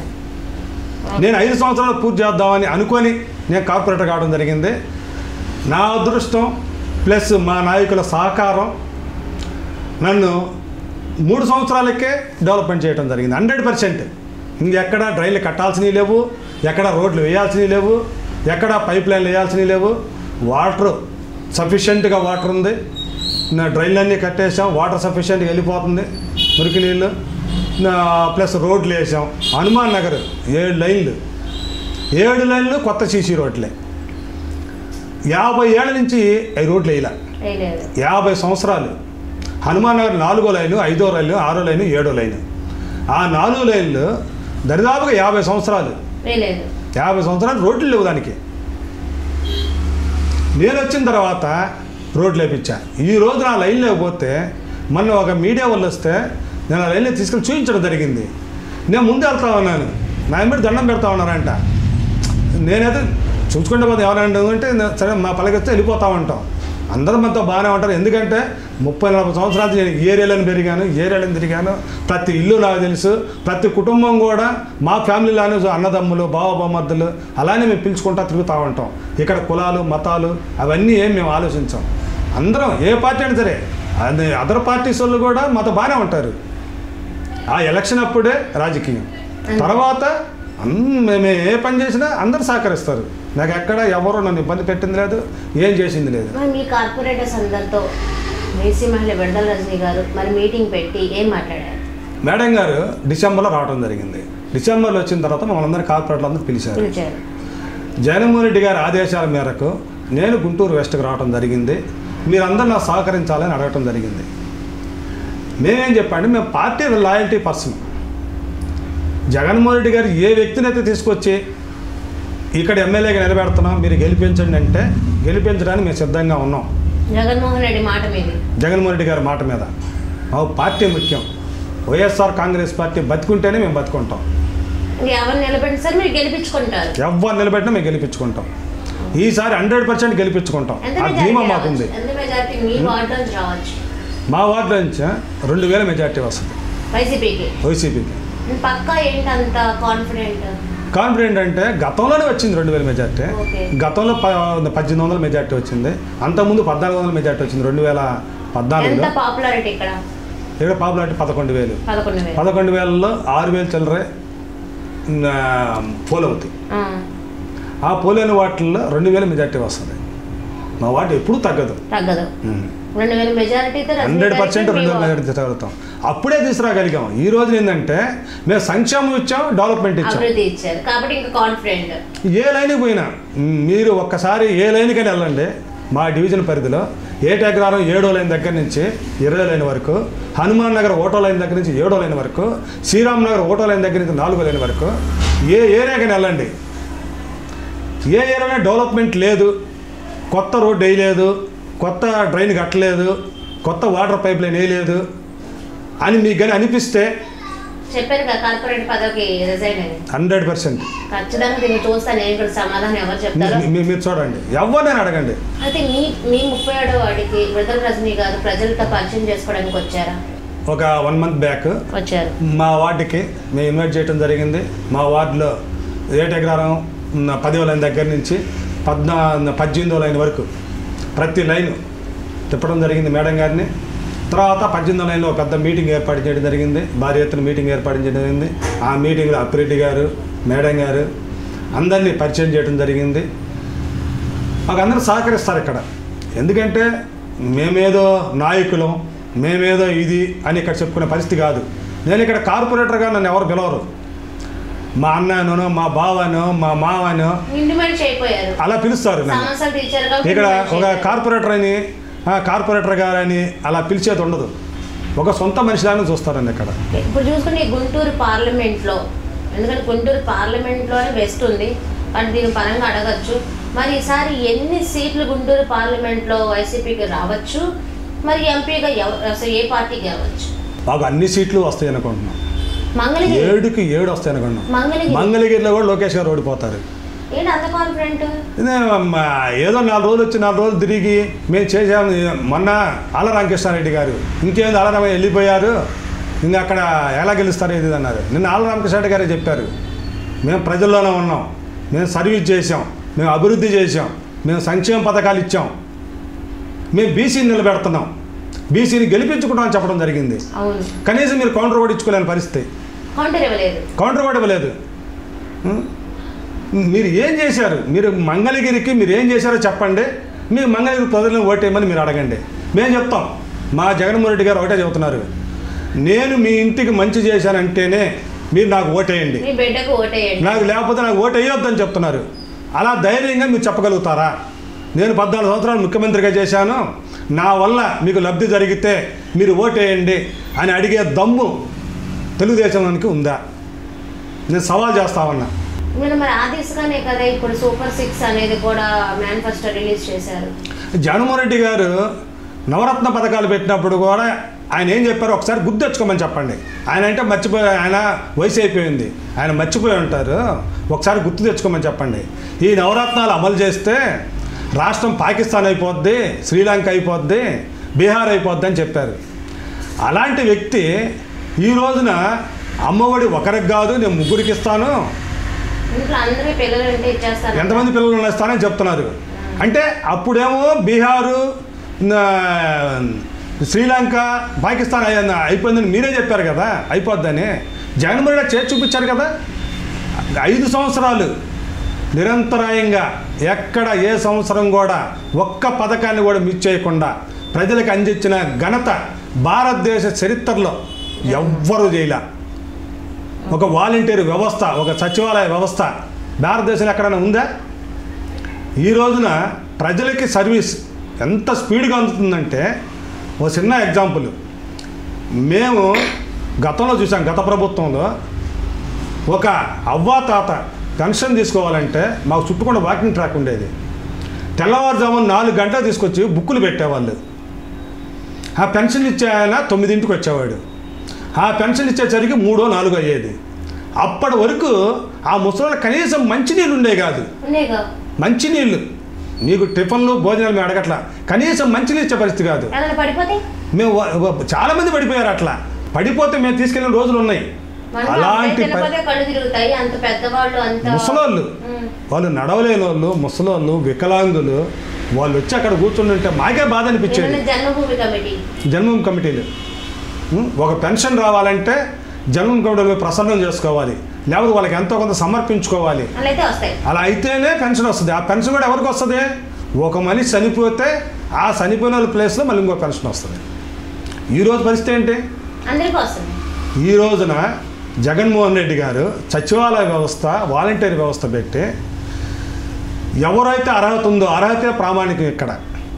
నేను ఐదు సంవత్సరాలు పూర్తి చేద్దామని అనుకొని నేను కార్పొరేటర్ కావడం జరిగింది నా అదృష్టం ప్లస్ మా నాయకుల సహకారం నన్ను మూడు సంవత్సరాలకే డెవలప్మెంట్ చేయడం జరిగింది హండ్రెడ్ పర్సెంట్ ఇంకెక్కడ డ్రైన్లు కట్టాల్సినవి లేవు ఎక్కడ రోడ్లు వేయాల్సినవి లేవు ఎక్కడ పైప్ లైన్లు వేయాల్సినవి లేవు వాటర్ సఫిషియెంట్గా వాటర్ ఉంది నా డ్రైన్లన్నీ కట్టేసాం వాటర్ సఫిషియెంట్గా వెళ్ళిపోతుంది మురికి నీళ్ళు నా ప్లస్ రోడ్లు వేసాం హనుమాన్ నగర్ ఏడు లైన్లు ఏడు లైన్లు కొత్త సీసీ రోడ్లే యాభై ఏళ్ళ నుంచి ఈ రోడ్లు వేయలే వేయలేదు యాభై సంవత్సరాలు హనుమాన్ నగర్ నాలుగో లైను ఐదో లైను ఆరో లైను ఏడో లైను ఆ నాలుగు లైన్లు దరిదాపుగా యాభై సంవత్సరాలు వేయలేదు యాభై సంవత్సరాలు రోడ్లు లేవు దానికి నేను వచ్చిన తర్వాత రోడ్లు వేపించా ఈ రోజు నా లైన్ లేకపోతే మొన్న ఒక మీడియా వాళ్ళు వస్తే నేను ఆ లైన్లో తీసుకెళ్ళి చూపించడం జరిగింది నేను ముందు వెళ్తా ఉన్నాను నా ఎంబడి దండం పెడతా ఉన్నారంట నేనైతే చూసుకుంటే పోతే ఎవరంటే అంటే సరే మా పలకొస్తే వెళ్ళిపోతా ఉంటాం అందరం మనతో బాగానే ఉంటారు ఎందుకంటే ముప్పై నలభై సంవత్సరాలు నేను ఈ ఏరియాలను పెరిగాను ఈ ఏరియాలను తిరిగాను ప్రతి ఇల్లు నాకు తెలుసు ప్రతి కుటుంబం కూడా మా ఫ్యామిలీలోనే అన్నదమ్ములు బావబామర్దులు అలానే మేము పిలుచుకుంటా తిరుగుతూ ఉంటాం ఇక్కడ కులాలు మతాలు అవన్నీ ఏం మేము ఆలోచించాం అందరం ఏ పార్టీ అయినా సరే అది అదర్ పార్టీస్ వాళ్ళు కూడా మాతో బాగానే ఉంటారు ఆ ఎలక్షన్ అప్పుడే రాజకీయం తర్వాత అన్- మేము ఏ పని చేసినా అందరూ సహకరిస్తారు నాకు ఎక్కడ ఎవరు నన్ను ఇబ్బంది పెట్టింది లేదు ఏం చేసింది లేదు మరి మీ కార్పొరేటర్స్ అందరితో బీసీ మహిళ విడుదల రజనీ గారు మరి మీటింగ్ పెట్టి ఏం మాట్లాడారు మేడం గారు డిసెంబర్లో రావడం జరిగింది డిసెంబర్లో వచ్చిన తర్వాత మమ్మల్ని అందరూ కార్పొరేట్లు అందరూ పిలిచారు పిలిచారు జగన్మోహన్ రెడ్డి గారి ఆదేశాల మేరకు నేను గుంటూరు వెస్ట్కి రావడం జరిగింది మీరందరూ నాకు సహకరించాలని అడగటం జరిగింది మేమేం చెప్పండి మేము party loyalty person Jaganmohan Reddy గారు ఏ వ్యక్తిని అయితే తీసుకొచ్చి ఇక్కడ ఎమ్మెల్యేగా నిలబెడుతున్నాం మీరు గెలిపించండి అంటే గెలిపించడానికి మేము సిద్ధంగా ఉన్నాం జగన్మోహన్ రెడ్డి మాట మీద జగన్మోహన్ రెడ్డి గారి మాట మీద మా పార్టీ ముఖ్యం వైఎస్ఆర్ కాంగ్రెస్ పార్టీ బతుకుంటేనే మేము బతుకుంటాం ఎవరు నిలబెట్టి సార్ మీరు గెలిపించుకుంటారు ఎవరు నిలబెట్టినా మేము గెలిపించుకుంటాం ఈసారి హండ్రెడ్ పర్సెంట్ గెలిపించుకుంటాం ఎంత ఆ మెజారిటీ ధీమా రావచ్చు మాకుంది ఎంత మెజారిటీ మీ వార్డు నుంచి రావచ్చు మా వార్డు నుంచి రెండు వేల మెజార్టీ వస్తుంది వైసీపీకి వైసీపీకి పక్కా ఏంటి అంత కాన్ఫిడెంట్ కాన్ఫిడెంట్ అంటే గతంలోనే వచ్చింది రెండు వేల మెజార్టీ ఓకే. గతంలో ప పద్దెనిమిది వందల మెజార్టీ వచ్చింది అంతకుముందు పద్నాలుగు వందల మెజార్టీ వచ్చింది రెండు వేల పద్నాలుగులో ఎంత పాపులారిటీ ఇక్కడ ఇక్కడ పాపులారిటీ పదకొండు వేలు పదకొండు వేలు పదకొండు వేలలో ఆరు వేలు చిల్లరే ఆ, పోల్ అవుతాయి ఆ, ఆ పోలైన వాటిల్లో రెండు వేల మెజార్టీ వస్తుంది మా వాటి ఎప్పుడూ తగ్గదు తగ్గదు రెండు వేల మెజారిటీతో హండ్రెడ్ పర్సెంట్ రెండు వేల మెజార్టీ తీసుకురాగలుగుతాం అప్పుడే తీసుకురాగలిగాం ఈ రోజు ఏంటంటే మేము సంక్షేమం ఇచ్చాం డెవలప్మెంట్ ఇచ్చాం అభివృద్ధి ఇచ్చారు కాబట్టి ఇంకా కాన్ఫిడెంట్ ఏ లైన్కి పోయినా మ్, మీరు ఒక్కసారి ఏ లైన్కైనా వెళ్ళండి మా డివిజన్ పరిధిలో ఏటగ్రారం ఏడో లైన్ దగ్గర నుంచి ఇరవై లైన్ వరకు హనుమాన్ నగర్ ఓటో లైన్ దగ్గర నుంచి ఏడో లైన్ వరకు శ్రీరామ్ నగర్ ఓటో లైన్ దగ్గర నుంచి నాలుగో లైన్ వరకు ఏ ఏరియాకైనా వెళ్ళండి ఏ ఏరియాలో డెవలప్మెంట్ లేదు కొత్త రోడ్డు వేయలేదు కొత్త డ్రైన్ కట్టలేదు కొత్త వాటర్ పైప్ లైన్ వేయలేదు అని మీకు కానీ అనిపిస్తే చెప్పారు కదా కార్పొరేట్ పదవికి రిజైన్ అని హండ్రెడ్ పర్సెంట్ ఖచ్చితంగా దీన్ని చూస్తాను నేను ఇక్కడ సమాధానం ఎవరు చెప్తారో మీరు చూడండి ఎవరినైనా అడగండి అయితే మీ మీ ముప్పై ఏడో వాడికి మృదల రజనీ గారు ప్రజలతో పరిచయం చేసుకోవడానికి వచ్చారా ఒక వన్ మంత్ బ్యాక్ వచ్చారు మా వార్డుకి మేము ఇన్వైట్ చేయడం జరిగింది మా వార్డులో ఏటెగ్రారం పదివ లైన్ దగ్గర నుంచి పద్నా పద్దెనిమిదో లైన్ వరకు ప్రతి లైన్ తిప్పడం జరిగింది మేడం గారిని తర్వాత పద్దెనిమిదో లైన్లో ఒక పెద్ద మీటింగ్ ఏర్పాటు చేయడం జరిగింది భారీ ఎత్తున మీటింగ్ ఏర్పాటు చేయడం జరిగింది ఆ మీటింగ్లో అప్పిరెడ్డి గారు మేడం గారు అందరినీ పరిచయం చేయడం జరిగింది మాకు అందరూ సహకరిస్తారు ఇక్కడ ఎందుకంటే మేమేదో నాయకులం మేమేదో ఇది అని ఇక్కడ చెప్పుకునే పరిస్థితి కాదు నేను ఇక్కడ కార్పొరేటర్గా నన్ను ఎవరు పిలవరు మా అన్నను మా బావను మా మావను ఇంటి మనిషి అయిపోయారు అలా పిలుస్తారు నన్ను సమస్యలు తీర్చారు కాబట్టి ఇక్కడ ఇంటి మనిషి ఒక అయిపోయారు. కార్పొరేటర్ అని ఆ, కార్పొరేటర్ గారని అలా పిలిచేది ఉండదు ఒక సొంత మనిషిలాగానే చూస్తారండి ఇక్కడ ఇప్పుడు చూసుకుంటే ఈ గుంటూరు పార్లమెంట్లో ఎందుకంటే గుంటూరు పార్లమెంట్లోనే బెస్ట్ ఉంది బట్ దీని పరంగా అడగచ్చు మరి ఈసారి ఎన్ని సీట్లు గుంటూరు పార్లమెంట్లో వైసీపీకి రావచ్చు మరి ఎంపీగా ఎవ- అసలు ఏ పార్టీకి రావచ్చు మాకు అన్ని సీట్లు వస్తాయి అనుకుంటున్నాం మంగళగిరి ఏడుకి ఏడు వస్తాయి అనుకుంటున్నాం మంగళగిరి మంగళగిరిలో కూడా లోకేష్ గారు ఓడిపోతారు ఏంటి అంత కాన్ఫిడెంట్ ఇదే మ- ఏదో నాలుగు రోజులు వచ్చి నాలుగు రోజులు తిరిగి మేము చేసాము మొన్న ఆల రామకృష్ణారెడ్డి గారు ఇంకేంది ఆల రామ వెళ్ళిపోయారు ఇంకా అక్కడ ఎలా గెలుస్తారు ఇది ఇది అన్నారు నిన్న ఆల రామకృష్ణారెడ్డి గారే చెప్పారు మేము ప్రజల్లోనే ఉన్నాం మేము సర్వీస్ చేసాం మేము అభివృద్ధి చేసాం మేము సంక్షేమ పథకాలు ఇచ్చాం మేము బీసీని నిలబెడుతున్నాం బీసీని గెలిపించుకుంటామని చెప్పడం జరిగింది అవును కనీసం మీరు కౌంటర్ కూడా ఇచ్చుకోలేని పరిస్థితి కౌంటర్ ఇవ్వలేదు కౌంటర్ కూడా ఇవ్వలేదు ఉం? మీరు ఏం చేశారు మీరు మంగళగిరికి మీరు ఏం చేశారో చెప్పండి మీరు మంగళగిరి ప్రజలను ఓటేయమని మీరు అడగండి మేము చెప్తాం మా జగన్మోహన్ రెడ్డి గారు ఒకటే చెబుతున్నారు నేను మీ ఇంటికి మంచి చేశానంటేనే మీరు నాకు ఓటేయండి మీ బిడ్డకు ఓటేయండి నాకు లేకపోతే నాకు ఓటు వేయొద్దని చెప్తున్నారు అలా ధైర్యంగా మీరు చెప్పగలుగుతారా నేను పద్నాలుగు సంవత్సరాలు ముఖ్యమంత్రిగా చేశాను నా వల్ల మీకు లబ్ధి జరిగితే మీరు ఓటేయండి అని అడిగే దమ్ము తెలుగుదేశానికి ఉందా నేను సవాల్ చేస్తామన్నా మీరు మరి ఆ దిశగానే కదా ఇప్పుడు సూపర్ సిక్స్ అనేది కూడా మేనిఫెస్టో రిలీజ్ చేశారు జగన్మోహన్ రెడ్డి గారు నవరత్న పథకాలు పెట్టినప్పుడు కూడా ఆయన ఏం చెప్పారో ఒకసారి గుర్తు తెచ్చుకోమని చెప్పండి ఆయన అంటే మర్చిపోయి ఆయన వయసు అయిపోయింది ఆయన మర్చిపోయి ఉంటారు ఒకసారి గుర్తు తెచ్చుకోమని చెప్పండి ఈ నవరత్నాలు అమలు చేస్తే రాష్ట్రం పాకిస్తాన్ అయిపోద్ది శ్రీలంక అయిపోద్ది బీహార్ అయిపోద్ది అని చెప్పారు అలాంటి వ్యక్తి ఈ రోజున అమ్మఒడి ఒకరికి కాదు నేను ముగ్గురికి ఇస్తాను ఇంట్లో అందరి పిల్లలు అంటే ఇచ్చేస్తారు ఎంతమంది పిల్లలు ఇస్తానని చెప్తున్నారు అంటే అప్పుడేమో బీహారు నా, శ్రీలంక పాకిస్తాన్ అయ్య- అయిపోయిందని మీరే చెప్పారు కదా అయిపోద్దని జగన్మోహన్ రెడ్డి చేసి చూపించారు కదా ఐదు సంవత్సరాలు నిరంతరాయంగా ఎక్కడ ఏ సంవత్సరం కూడా ఒక్క పథకాన్ని కూడా మిస్ చేయకుండా ప్రజలకు అందించిన ఘనత భారతదేశ చరిత్రలో ఎవ్వరూ చేయలే ఒక వాలంటీర్ వ్యవస్థ ఒక సచివాలయ వ్యవస్థ భారతదేశంలో ఎక్కడైనా ఉందా ఈ రోజున ప్రజలకి సర్వీస్ ఎంత స్పీడ్గా అందుతుందంటే ఒక చిన్న ఎగ్జాంపుల్ మేము గతంలో చూసాం గత ప్రభుత్వంలో ఒక అవ్వా తాత పెన్షన్ తీసుకోవాలంటే మాకు చుట్టుకుండా వాకింగ్ ట్రాక్ ఉండేది తెల్లవారుజామున నాలుగు గంటలు తీసుకొచ్చి బుక్కులు పెట్టేవాళ్ళు ఆ పెన్షన్ ఇచ్చే ఆయన తొమ్మిదింటికి వచ్చేవాడు ఆ పెన్షన్ ఇచ్చేసరికి మూడో నాలుగో అయ్యేది అప్పటి వరకు ఆ ముసలి కనీసం మంచినీళ్ళు ఉండే కాదు ఉన్నాయిగా మంచినీళ్ళు మీకు టిఫిన్లు భోజనాలు మేము అడగట్లా కనీసం మంచినీళ్ళు ఇచ్చే పరిస్థితి కాదు ఏమైనా పడిపోతే మేము వ- వ- చాలామంది పడిపోయారు అట్లా పడిపోతే మేము తీసుకెళ్ళిన రోజులు ఉన్నాయి మనకు అలాంటి అప్పుడే ప- తినకపోతే కళ్ళు తిరుగుతాయి అంత పెద్దవాళ్ళు అంత ముసలోళ్ళు ఉమ్. వాళ్ళు నడవలేని వాళ్ళు ముసలోళ్ళు వికలాంగులు వాళ్ళు వచ్చి అక్కడ కూర్చుంటుంటే మాకే బాధ అనిపించేది నిన్న జన్మభూమి కమిటీ జన్మం కమిటీలు ఉం? ఒక పెన్షన్ రావాలంటే జన్మం కమిటీలో ప్రసన్నం చేసుకోవాలి లేకపోతే వాళ్ళకి ఎంతో కొంత సమర్పించుకోవాలి అలా అయితే వస్తాయి అలా అయితేనే పెన్షన్ వస్తుంది ఆ పెన్షన్ కూడా ఎవరికి వస్తుంది ఒక మనిషి చనిపోతే ఆ చనిపోయిన వాళ్ళ ప్లేస్లో మళ్ళీ ఇంకో పెన్షన్ వస్తుంది ఈరోజు పరిస్థితి ఏంటి అందరికీ వస్తుంది ఈ రోజున జగన్మోహన్ రెడ్డి గారు సచివాలయ వ్యవస్థ వాలంటీర్ వ్యవస్థ పెట్టి ఎవరైతే అర్హత ఉందో అర్హతే ప్రామాణికం ఇక్కడ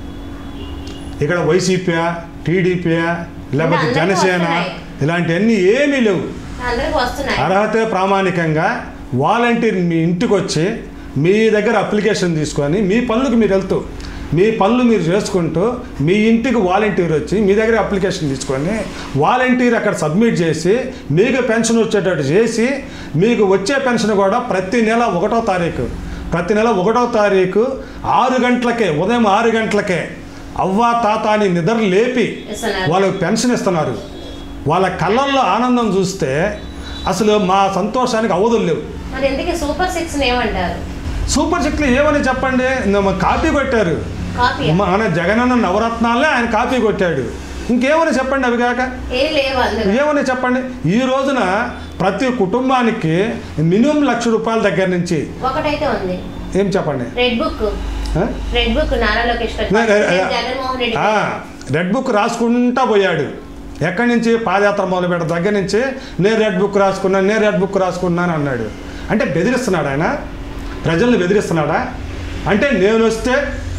ఇక్కడ వైసీపీయా టీడీపీయా లేకపోతే అందరికీ జనసేన వస్తున్నాయి. ఇలాంటివన్నీ ఏమీ లేవు అందరికి వస్తున్నాయి అర్హతే ప్రామాణికంగా వాలంటీర్ మీ ఇంటికి వచ్చి మీ దగ్గర అప్లికేషన్ తీసుకొని మీ పనులకు మీరు వెళ్తూ మీ పనులు మీరు చేసుకుంటూ మీ ఇంటికి వాలంటీర్ వచ్చి మీ దగ్గర అప్లికేషన్ తీసుకొని వాలంటీర్ అక్కడ సబ్మిట్ చేసి మీకు పెన్షన్ వచ్చేటట్టు చేసి మీకు వచ్చే పెన్షన్ కూడా ప్రతి నెల ఒకటో తారీఖు ప్రతి నెల ఒకటో తారీఖు ఆరు గంటలకే ఉదయం ఆరు గంటలకే అవ్వ తాత అని నిద్ర లేపి ఇస్తున్నారు. వాళ్ళకి పెన్షన్ ఇస్తున్నారు వాళ్ళ కళ్ళల్లో ఆనందం చూస్తే అసలు మా సంతోషానికి అవధులు లేవు మరి ఎందుకు సూపర్ సిక్స్ ఏమంటారు సూపర్ శక్తులు ఏమని చెప్పండి నా- కాపీ కొట్టారు కాపీ మన జగనన్న నవరత్నాలే ఆయన కాపీ కొట్టాడు ఇంకేమని చెప్పండి అవి కాక ఏ లేవు అందరూ ఏమని చెప్పండి ఈ రోజున ప్రతి కుటుంబానికి మినిమం లక్ష రూపాయల దగ్గర నుంచి ఒకటైతే ఉంది ఏం చెప్పండి రెడ్ బుక్ ఆ? రెడ్ బుక్ నారా లోకేష్ గారు నే- నే- నేను జగన్మోహన్ రెడ్డి ఆ, రెడ్ బుక్ రాసుకుంటా పోయాడు ఎక్కడి నుంచి పాదయాత్ర మొదలు పెట్ట దగ్గర నుంచి నేను రెడ్ బుక్ రాసుకున్నాను నేను రెడ్ బుక్ రాసుకున్నాను అన్నాడు అంటే బెదిరిస్తున్నాడు ఆయన ప్రజల్ని బెదిరిస్తున్నాడా అంటే నేను వస్తే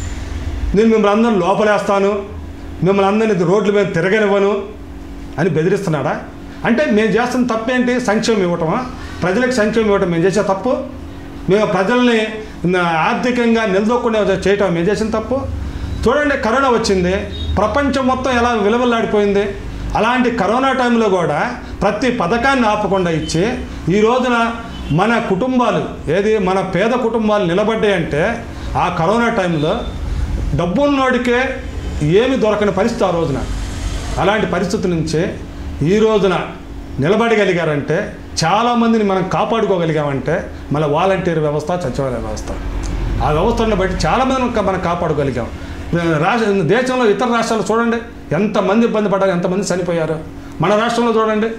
నేను మిమ్మల్ని అందరిని లోపలేస్తాను మిమ్మల్ని అందరిని రోడ్ల మీద తిరగనివ్వను అని బెదిరిస్తున్నాడా అంటే మేము చేస్తున్న తప్పేంటి సంక్షేమం ఇవ్వటమా ప్రజలకు సంక్షేమం ఇవ్వటం మేము చేసే తప్పు మేము ప్రజల్ని నా ఆర్థికంగా నిలదొక్కునే చేయటం మేము చేసిన తప్పు చూడండి కరోనా వచ్చింది ప్రపంచం మొత్తం ఎలా విలువలాడిపోయింది అలాంటి కరోనా టైంలో కూడా ప్రతి పథకాన్ని ఆపకుండా ఇచ్చి ఈ రోజున మన కుటుంబాలు ఏది మన పేద కుటుంబాలు నిలబడ్డాయంటే ఆ కరోనా టైంలో డబ్బున్నోడికే ఏమి దొరకని పరిస్థితి ఆ రోజున అలాంటి పరిస్థితి నుంచి ఈ రోజున నిలబడగలిగారంటే చాలామందిని మనం కాపాడుకోగలిగామంటే మన వాలంటీర్ వ్యవస్థ సచివాలయ వ్యవస్థ ఆ వ్యవస్థలను బట్టి చాలామందిని ఇంకా మనం కాపాడుకోగలిగాం రాష్ట్ర దేశంలో ఇతర రాష్ట్రాలు చూడండి ఎంతమంది ఇబ్బంది పడ్డారు ఎంతమంది చనిపోయారు మన రాష్ట్రంలో చూడండి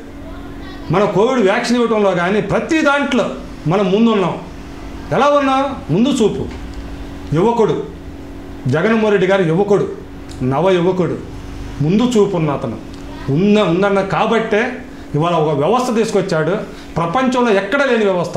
మన కోవిడ్ వ్యాక్సిన్ ఇవ్వడంలో కానీ ప్రతి దాంట్లో మనం ముందున్నాం ఎలా ఉన్నాం ముందు చూపు యువకుడు జగన్మోహన్ రెడ్డి గారు యువకుడు నవ యువకుడు ముందు చూపు ఉన్న అతను ఉన్న ఉందన్న కాబట్టే ఇవాళ ఒక వ్యవస్థ తీసుకొచ్చాడు ప్రపంచంలో ఎక్కడ లేని వ్యవస్థ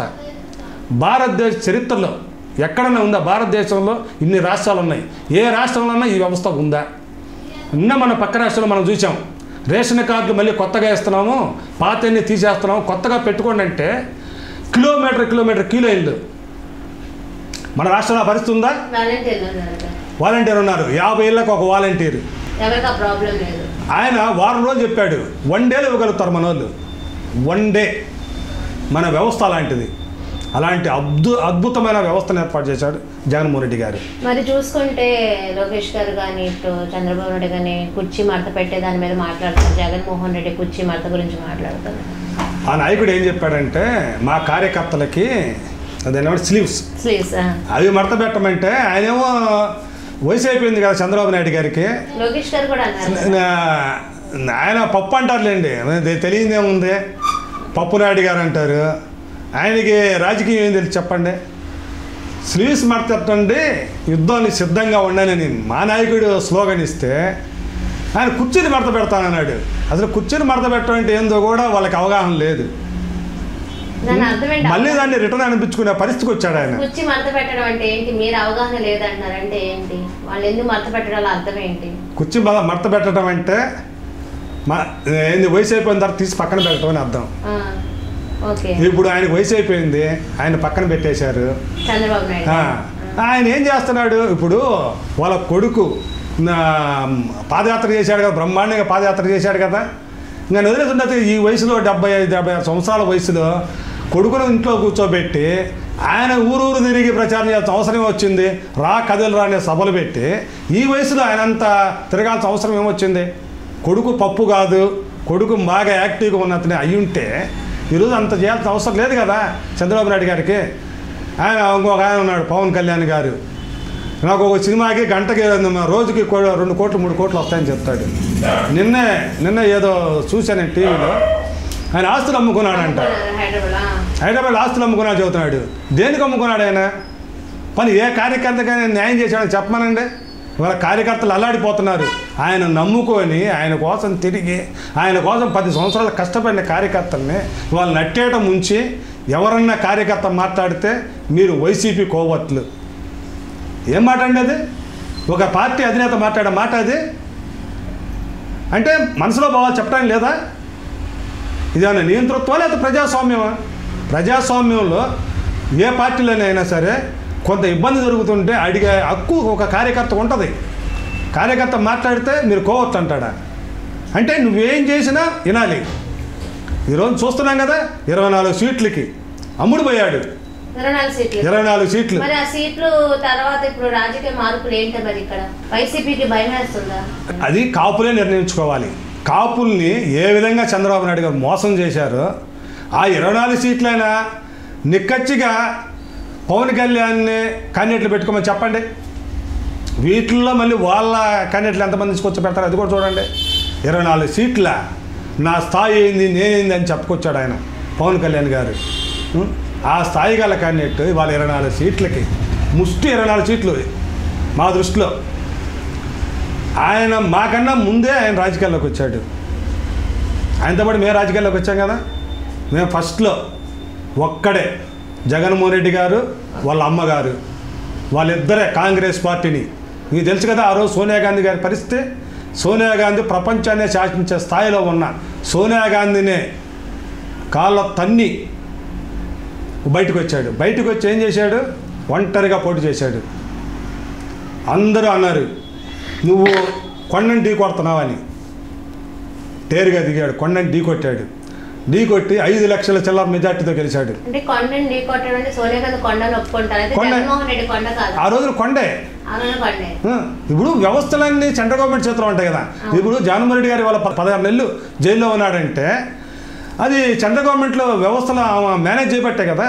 భారతదేశ చరిత్రలో ఎక్కడన్నా ఉందా భారతదేశంలో ఇన్ని రాష్ట్రాలు ఉన్నాయి ఏ రాష్ట్రంలోన్నా ఈ వ్యవస్థ ఉందా నిన్న మన పక్క రాష్ట్రంలో మనం చూసాం రేషన్ కార్డులు మళ్ళీ కొత్తగా ఇస్తున్నాము పాతన్ని తీసేస్తున్నాము కొత్తగా పెట్టుకోండి అంటే కిలోమీటర్ కిలోమీటర్ కిలోయిన్లు మన రాష్ట్రంలో ఆ పరిస్థితి ఉందా వాలంటీర్లు ఉన్నారు కదా. వాలంటీర్ ఉన్నారు యాభై ఏళ్ళకి ఒక వాలంటీర్ ఎవరికి ఆ ప్రాబ్లం లేదు ఆయన వారం రోజులు చెప్పాడు వన్ డేలో ఇవ్వగలుగుతారు మన వాళ్ళు వన్ డే మన వ్యవస్థ అలాంటిది అలాంటి అద్భు అద్భుతమైన వ్యవస్థను ఏర్పాటు చేశాడు జగన్మోహన్ రెడ్డి గారు మరి చూసుకుంటే లోకేష్ గారు కానీ ఇటు చంద్రబాబు నాయుడు కానీ కుర్చీ మడత పెట్టే దాని మీద మాట్లాడుతున్నారు జగన్మోహన్ రెడ్డి కుర్చీ మడత గురించి మాట్లాడుతున్నారు ఆ నాయకుడు ఏం చెప్పాడంటే మా కార్యకర్తలకి అదేమంటే స్లీవ్స్ స్లీవ్స్ అవి మడత పెట్టమంటే ఆయనేమో వయసు అయిపోయింది కదా చంద్రబాబు నాయుడు గారికి లోకేష్ గారు కూడా అన్నారు నా- ఆయన పప్పు అంటారులేండి అది తెలియదేముంది పప్పు నాయుడు గారు అంటారు ఆయనకి రాజకీయం ఏం తెలిసి చెప్పండి స్లీవ్స్ మడతట్టండి యుద్ధానికి సిద్ధంగా ఉండనని మా నాయకుడు స్లోగన్ ఇస్తే ఆయన కుర్చీని మడత పెడతానన్నాడు అసలు కుర్చీని మడత పెట్టడం అంటే ఏందో కూడా వాళ్ళకి అవగాహన లేదు దాని అర్థం ఏంటి మళ్ళీ దాన్ని రిటర్న్ అనిపించుకునే పరిస్థితికి వచ్చాడు ఆయన కుర్చీ మడత పెట్టడం అంటే ఏంటి మీరు అవగాహన లేదంటున్నారంటే ఏంటి వాళ్ళు ఎందుకు మడత పెట్టడం అర్థం ఏంటి కుర్చీ మడ- మడత పెట్టడం అంటే మా ఏంది వయసు అయిపోయిన తర్వాత తీసి పక్కన పెట్టడం అని అర్థం ఆ, ఓకే ఇప్పుడు ఆయనకు వయసు అయిపోయింది ఆయన పక్కన పెట్టేశారు చంద్రబాబు నాయుడు ఆ, ఆయన ఏం చేస్తున్నాడు ఇప్పుడు వాళ్ళ కొడుకు నా పాదయాత్ర చేశాడు కదా బ్రహ్మాండంగా పాదయాత్ర చేశాడు కదా ఇంకా వదిలేస్తుంటే ఈ వయసులో డెబ్బై ఐదు డెబ్బై ఆరు సంవత్సరాల వయసులో కొడుకును ఇంట్లో కూర్చోబెట్టి ఆయన ఊరూరు తిరిగి ప్రచారం చేయాల్సిన అవసరం వచ్చింది రా కథలు రా అనే సభలు పెట్టి ఈ వయసులో ఆయన అంత తిరగాల్సిన అవసరం ఏమొచ్చింది కొడుకు పప్పు కాదు కొడుకు బాగా యాక్టివ్గా ఉన్నతనే అయ్యుంటే ఈరోజు అంత చేయాల్సిన అవసరం లేదు కదా చంద్రబాబు నాయుడు గారికి ఆయన ఇంకొక ఆయన ఉన్నాడు పవన్ కళ్యాణ్ గారు నాకు ఒక సినిమాకి గంటకి రోజుకి కో- రెండు కోట్లు మూడు కోట్లు వస్తాయని చెప్తాడు నిన్నే నిన్న ఏదో చూశాను నేను టీవీలో ఆయన ఆస్తులు అమ్ముకున్నాడంట హైదరాబాద్ ఆ. హైదరాబాద్ ఆస్తులు అమ్ముకున్నాడు చెబుతున్నాడు దేనికి అమ్ముకున్నాడు ఆయన పని ఏ కార్యకర్తకైనా న్యాయం చేశాడని చెప్పమనండి వాళ్ళ కార్యకర్తలు అల్లాడిపోతున్నారు ఆయన నమ్ముకొని ఆయన కోసం తిరిగి ఆయన కోసం పది సంవత్సరాలు కష్టపడిన కార్యకర్తల్ని వాళ్ళు నట్టేయటం ముంచి ఎవరన్నా కార్యకర్త మాట్లాడితే మీరు వైసీపీ కోవట్లు ఏం మాట అండి అది ఒక పార్టీ అధినేత మాట్లాడే మాట అది అంటే మనసులో భావాలు చెప్పడానికి లేదా ఇదేమన్నా నియంతృత్వం లేదా ప్రజాస్వామ్యమా ప్రజాస్వామ్యంలో ఏ పార్టీలోనైనా సరే కొంత ఇబ్బంది జరుగుతుంటే అడిగే హక్కు ఒక కార్యకర్త ఉంటుంది కార్యకర్త మాట్లాడితే మీరు కోవద్దు అంటాడా అంటే నువ్వేం చేసినా వినాలి ఈరోజు చూస్తున్నాం కదా ఇరవై నాలుగు సీట్లకి అమ్ముడు పోయాడు ఇరవై నాలుగు సీట్లు ఇరవై నాలుగు సీట్లు మరి ఆ సీట్లు తర్వాత ఇప్పుడు రాజకీయ మార్పులు ఏంటి మరి ఇక్కడ వైసీపీకి భయం వేస్తుందా అది కాపులే నిర్ణయించుకోవాలి కాపుల్ని ఏ విధంగా చంద్రబాబు నాయుడు గారు మోసం చేశారో ఆ ఇరవై నాలుగు సీట్లైనా నిక్కచ్చిగా పవన్ కళ్యాణ్ని క్యాండిడేట్లు పెట్టుకోమని చెప్పండి వీటిల్లో మళ్ళీ వాళ్ళ క్యాండిడేట్లు ఎంతమంది తీసుకొచ్చి పెడతారు అది కూడా చూడండి ఇరవై నాలుగు సీట్ల నా స్థాయి ఏంది నేనేంది అని చెప్పుకొచ్చాడు ఆయన పవన్ కళ్యాణ్ గారు ఉం? ఆ స్థాయి గల క్యాండిడేట్ ఇవాళ ఇరవై నాలుగు సీట్లకి ముష్టి ఇరవై నాలుగు సీట్లు మా దృష్టిలో ఆయన మాకన్నా ముందే ఆయన రాజకీయాల్లోకి వచ్చాడు ఆయనతో పాటు మేము రాజకీయాల్లోకి వచ్చాం కదా మేము ఫస్ట్లో ఒక్కడే జగన్మోహన్ రెడ్డి గారు వాళ్ళ అమ్మగారు వాళ్ళిద్దరే కాంగ్రెస్ పార్టీని మీకు తెలుసు కదా ఆ రోజు సోనియా గాంధీ గారి పరిస్థితి సోనియా గాంధీ ప్రపంచాన్ని శాసించే స్థాయిలో ఉన్న సోనియా గాంధీనే కాళ్ళ తన్ని బయటకు వచ్చాడు బయటకు వచ్చి ఏం చేశాడు ఒంటరిగా పోటీ చేశాడు అందరూ అన్నారు నువ్వు కొండని ఢీ కొడుతున్నావని టేరుగా దిగాడు కొండని ఢీ కొట్టాడు ఢీ కొట్టి ఐదు లక్షల చిల్లర మెజార్టీతో గెలిచాడు అంటే కొండని ఢీ కొట్టడం అంటే సోనియా గాంధీ కొండను ఒప్పుకుంటారు అయితే కొండ. జగన్మోహన్ రెడ్డి కొండ కాదు ఆ రోజున కొండే అవును కొండే ఆ, ఇప్పుడు వ్యవస్థలన్నీ సెంట్రల్ గవర్నమెంట్ చేతిలో ఉంటాయి కదా ఇప్పుడు జగన్మోహన్ రెడ్డి గారి వాళ్ళ ప- పదహారు నెలలు జైల్లో ఉన్నాడంటే అది సెంట్రల్ గవర్నమెంట్లో వ్యవస్థలు ఆమె మేనేజ్ చేయబట్టే కదా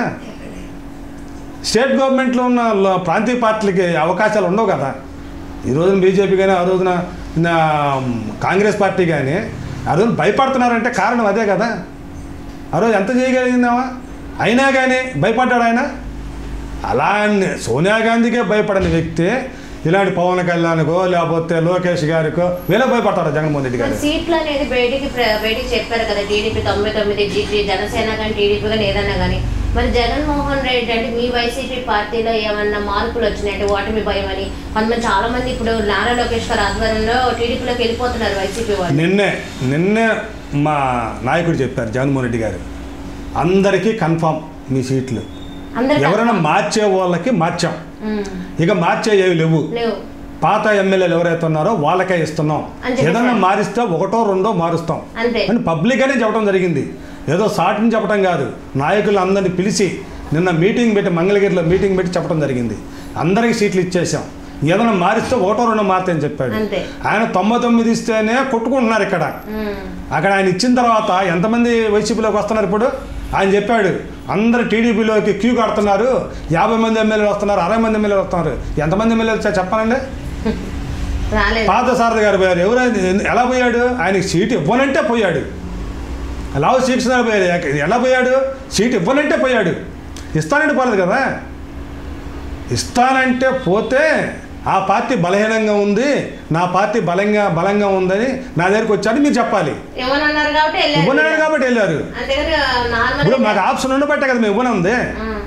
స్టేట్ గవర్నమెంట్లో ఉన్న ల- ప్రాంతీయ పార్టీలకి అవకాశాలు ఉండవు కదా ఈ రోజున బీజేపీ కానీ ఆ రోజున నా, కాంగ్రెస్ పార్టీ కానీ ఆ రోజున భయపడుతున్నారంటే కారణం అదే కదా ఆ రోజు ఎంత చేయగలిగిందామా అయినా కానీ భయపడ్డాడు ఆయన అలా అని సోనియా గాంధీకే భయపడని వ్యక్తి ఇలాంటి పవన్ కళ్యాణ్కో లేకపోతే లోకేష్ గారికో వీళ్ళకి భయపడతాడు జగన్మోహన్ రెడ్డి మరి గారు సీట్లు అనేది బయటికి ప్ర- బయటికి చెప్పారు కదా టీడీపీ తొంభై తొమ్మిది జీపీ జనసేన కానీ టీడీపీ కానీ ఏదన్నా కానీ మరి జగన్మోహన్ రెడ్డి అంటే మీ వైసీపీ పార్టీలో ఏమన్నా మార్పులు వచ్చినాయంటే ఓటమి భయం అని కొంతమంది చాలా మంది ఇప్పుడు నారా లోకేష్ గారు ఆధ్వర్యంలో టీడీపీలోకి వెళ్ళిపోతున్నారు వైసీపీ వాళ్ళు నిన్నే నిన్నే మా నాయకుడు చెప్పారు జగన్మోహన్ రెడ్డి గారు అందరికీ కన్ఫామ్ మీ సీట్లు అందరికీ ఎవరైనా మార్చే వాళ్ళకి మార్చాం ఉమ్, ఇక మార్చే ఏవి లేవు లేవు పాత ఎమ్మెల్యేలు ఎవరైతే ఉన్నారో వాళ్ళకే ఇస్తున్నాం అని చెప్పేశారు. ఏదైనా మారిస్తే ఒకటో రెండో మారుస్తాం అంతే అని పబ్లిక్గానే చెప్పడం జరిగింది ఏదో సాటిని చెప్పడం కాదు నాయకులు అందరిని పిలిచి నిన్న మీటింగ్ పెట్టి మంగళగిరిలో మీటింగ్ పెట్టి చెప్పడం జరిగింది అందరికి సీట్లు ఇచ్చేసాం ఏదైనా మారిస్తే ఒకటో రెండో మారుతాయని చెప్పాడు అంతే. ఆయన తొంభై తొమ్మిది ఇస్తేనే కొట్టుకుంటున్నారు ఇక్కడ ఉమ్, అక్కడ ఆయన ఇచ్చిన తర్వాత ఎంతమంది వైసీపీలోకి వస్తున్నారు ఇప్పుడు ఆయన చెప్పాడు అందరు టీడీపీలోకి క్యూ కడుతున్నారు యాభై మంది ఎమ్మెల్యేలు వస్తున్నారు అరవై మంది ఎమ్మెల్యేలు వస్తున్నారు ఎంతమంది ఎమ్మెల్యేలు వచ్చారు చెప్పానండి రాలేదు పాత సారథి గారు పోయారు ఎవరైనా ఎలా పోయాడు ఆయనకి సీట్ ఇవ్వనంటే పోయాడు లావు శిక్షణ పోయాడు ఎక- ఎలా పోయాడు సీట్ ఇవ్వనంటే పోయాడు ఇస్తానంటే పోలేదు కదా ఇస్తానంటే పోతే ఆ పార్టీ బలహీనంగా ఉంది నా పార్టీ బలంగా బలంగా ఉందని నా దగ్గరికి వచ్చాడు మీరు చెప్పాలి ఇవ్వనన్నారు కాబట్టి ఇవ్వనాడు వెళ్ళారు కాబట్టి వెళ్ళారు అంతేగాని ఇప్పుడు మాకు నార్మల్ ఆప్షన్ ఉండబట్టే కదా మేము ఇవ్వనుంది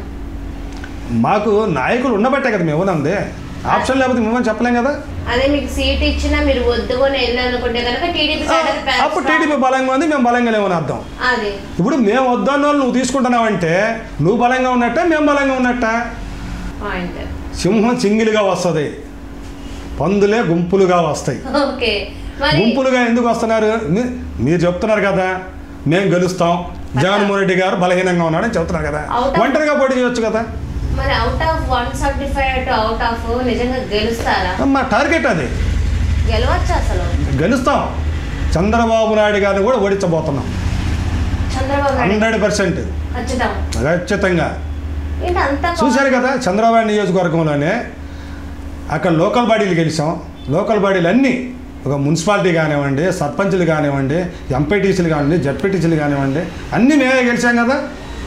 మాకు నాయకులు ఉండబట్టే కదా మేము ఇవ్వనుంది ఆప్షన్ లేకపోతే మేము ఇవ్వని చెప్పలేం కదా అదే మీకు సీట్ ఇచ్చినా మీరు వద్దుకొని వెళ్ళాలనుకుంటే కనుక టీడీపీ అప్పుడు టీడీపీ బలంగా ఉంది మేము బలంగా లేవని అర్థం అది ఇప్పుడు మేము వద్దన్న వాళ్ళు నువ్వు తీసుకుంటున్నావంటే నువ్వు బలంగా ఉన్నట్ట మేము బలంగా ఉన్నట్ట పాయింట్ సింహం సింగిల్గా వస్తుంది పందులే గుంపులుగా వస్తాయి ఓకే మరి గుంపులుగా ఎందుకు వస్తున్నారు మీ- మీరు చెప్తున్నారు కదా మేము గెలుస్తాం జగన్మోహన్ రెడ్డి గారు బలహీనంగా ఉన్నాడని చెప్తున్నారు కదా Out of- ఒంటరిగా పోటీ చేయొచ్చు కదా మరి out of one seventy five to out of నిజంగా గెలుస్తారా మా టార్గెట్ అది గెలవచ్చు అసలు గెలుస్తాం చంద్రబాబు నాయుడు గారిని కూడా ఓడించబోతున్నాం చంద్రబాబు నాయుడు హండ్రెడ్ పర్సెంట్ ఖచ్చితం ఖచ్చితంగా ఏంటి అంత చూశారు కదా చంద్రబాబు నియోజకవర్గంలోనే అక్కడ లోకల్ బాడీలు గెలిచాం లోకల్ బాడీలు అన్నీ ఒక మున్సిపాలిటీ కానివ్వండి సర్పంచులు కానివ్వండి ఎంపీటీసీలు కానివ్వండి జడ్పీటీసీలు కానివ్వండి అన్నీ మేమే గెలిచాం కదా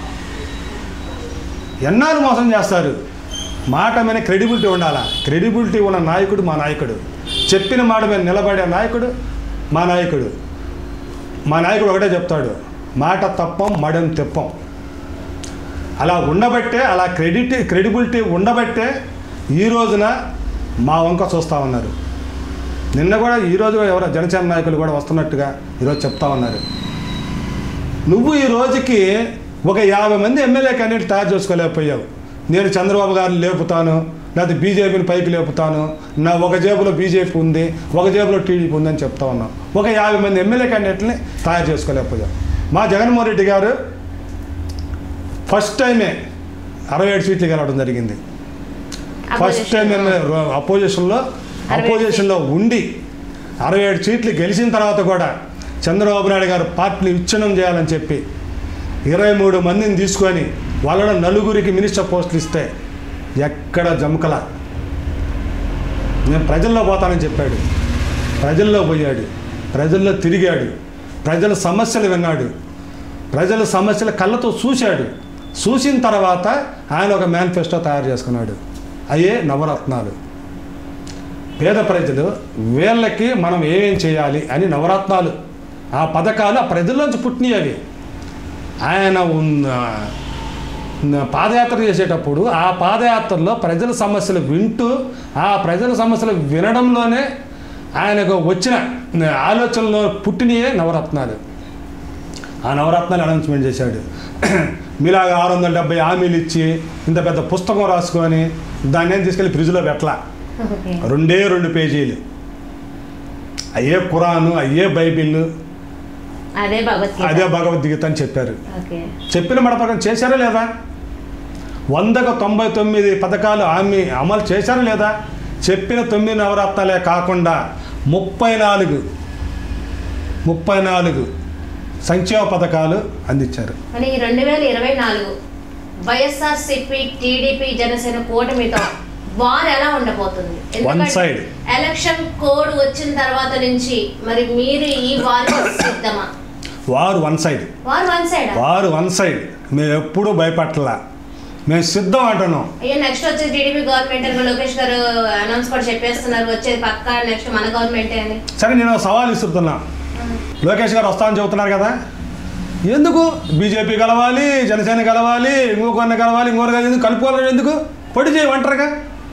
ఎన్నాళ్ళు మోసం చేస్తారు మాట మీద క్రెడిబిలిటీ ఉండాలా క్రెడిబిలిటీ ఉన్న నాయకుడు మా నాయకుడు చెప్పిన మాట మీద నిలబడే నాయకుడు మా నాయకుడు మా నాయకుడు ఒకటే చెప్తాడు మాట తప్పం మడం తెప్పం అలా ఉండబట్టే అలా క్రెడిట్ క్రెడిబిలిటీ ఉండబట్టే ఈ రోజున మా వంక చూస్తూ ఉన్నారు నిన్న కూడా ఈరోజు ఎవరో జనసేన నాయకులు కూడా వస్తున్నట్టుగా ఈరోజు చెప్తా ఉన్నారు నువ్వు ఈ రోజుకి ఒక యాభై మంది ఎమ్మెల్యే క్యాండిడేట్ తయారు చేసుకోలేకపోయావు నేను చంద్రబాబు గారిని లేపుతాను లేకపోతే బీజేపీని పైకి లేపుతాను నా ఒక జేబులో బీజేపీ ఉంది ఒక జేబులో టీడీపీ ఉందని చెప్తా ఉన్నావు ఒక యాభై మంది ఎమ్మెల్యే క్యాండిడేట్ని తయారు చేసుకోలేకపోయావు మా జగన్మోహన్ రెడ్డి గారు ఫస్ట్ టైమే అరవై ఏడు సీట్లు గెలవడం జరిగింది ఫస్ట్ టైం అపోజిషన్లో అపోజిషన్లో ఉండి అరవై ఏడు సీట్లు గెలిచిన తర్వాత కూడా చంద్రబాబు నాయుడు గారు పార్టీని విచ్ఛిన్నం చేయాలని చెప్పి ఇరవై మూడు మందిని తీసుకొని వాళ్ళలో నలుగురికి మినిస్టర్ పోస్టులు ఇస్తే ఎక్కడ జమకల నేను ప్రజల్లో పోతానని చెప్పాడు ప్రజల్లో పోయాడు ప్రజల్లో తిరిగాడు ప్రజల సమస్యలు విన్నాడు ప్రజల సమస్యలు కళ్ళతో చూశాడు చూసిన తర్వాత ఆయన ఒక మేనిఫెస్టో తయారు చేసుకున్నాడు అయ్యే నవరత్నాలు పేద ప్రజలు వీళ్ళకి మనం ఏమేం చేయాలి అని నవరత్నాలు ఆ పథకాలు ఆ ప్రజల్లోంచి పుట్టినవి అవి ఆయన ఉన్న ఉన్న పాదయాత్ర చేసేటప్పుడు ఆ పాదయాత్రలో ప్రజల సమస్యలు వింటూ ఆ ప్రజల సమస్యలు వినడంలోనే ఆయనకు వచ్చిన ఆలోచనలో పుట్టినయే నవరత్నాలు ఆ నవరత్నాలు అనౌన్స్మెంట్ చేశాడు మీలాగా ఆరు వందల డెబ్బై హామీలు ఇచ్చి ఇంత పెద్ద పుస్తకం రాసుకొని దాన్ని ఏం తీసుకెళ్ళి ఫ్రిడ్జ్లో పెట్టలా ఓకే రెండే రెండు పేజీలు అయ్యే ఖురాను అయ్యే బైబిల్ అదే భగవద్గీత అదే భగవద్గీత అని చెప్పారు ఓకే చెప్పిన మాట ప్రకారం చేశారా లేదా వందకు తొంభై తొమ్మిది పథకాలు హామీ అమలు చేశారా లేదా చెప్పిన తొమ్మిది నవరత్నాలే కాకుండా ముప్పై నాలుగు ముప్పై నాలుగు సంక్షేమ పథకాలు అందించారు అని రెండు వేల ఇరవై నాలుగు వైఎస్ఆర్ సిపి టీడీపీ జనసేన కూటమితో వార్ ఎలా ఉండబోతుంది One side. ఎలక్షన్ కోడ్ వచ్చిన తర్వాత నుంచి మరి మీరు ఈ వార్ సిద్ధమా వారు one side war one side వారు వన్ సైడ్ మేము ఎప్పుడూ భయపడలా మేము సిద్ధం అంటున్నాం అయ్యో నెక్స్ట్ వచ్చేది టీడీపీ గవర్నమెంట్ అని లోకేష్ గారు అనౌన్స్ కూడా చెప్పేస్తున్నారు వచ్చేది పక్కా నెక్స్ట్ మన గవర్నమెంటే అని సరే నేను ఒక సవాల్ ఇస్తున్నా లోకేష్ గారు వస్తామని చెబుతున్నారు కదా ఎందుకు బీజేపీ కలవాలి జనసేన కలవాలి ఇంకొకరిని కలవాలి ఇంకొకరు కలవాలి ఎందుకు కలుపుకోవాలి ఎందుకు పొడి చేయి ఒంటరిగా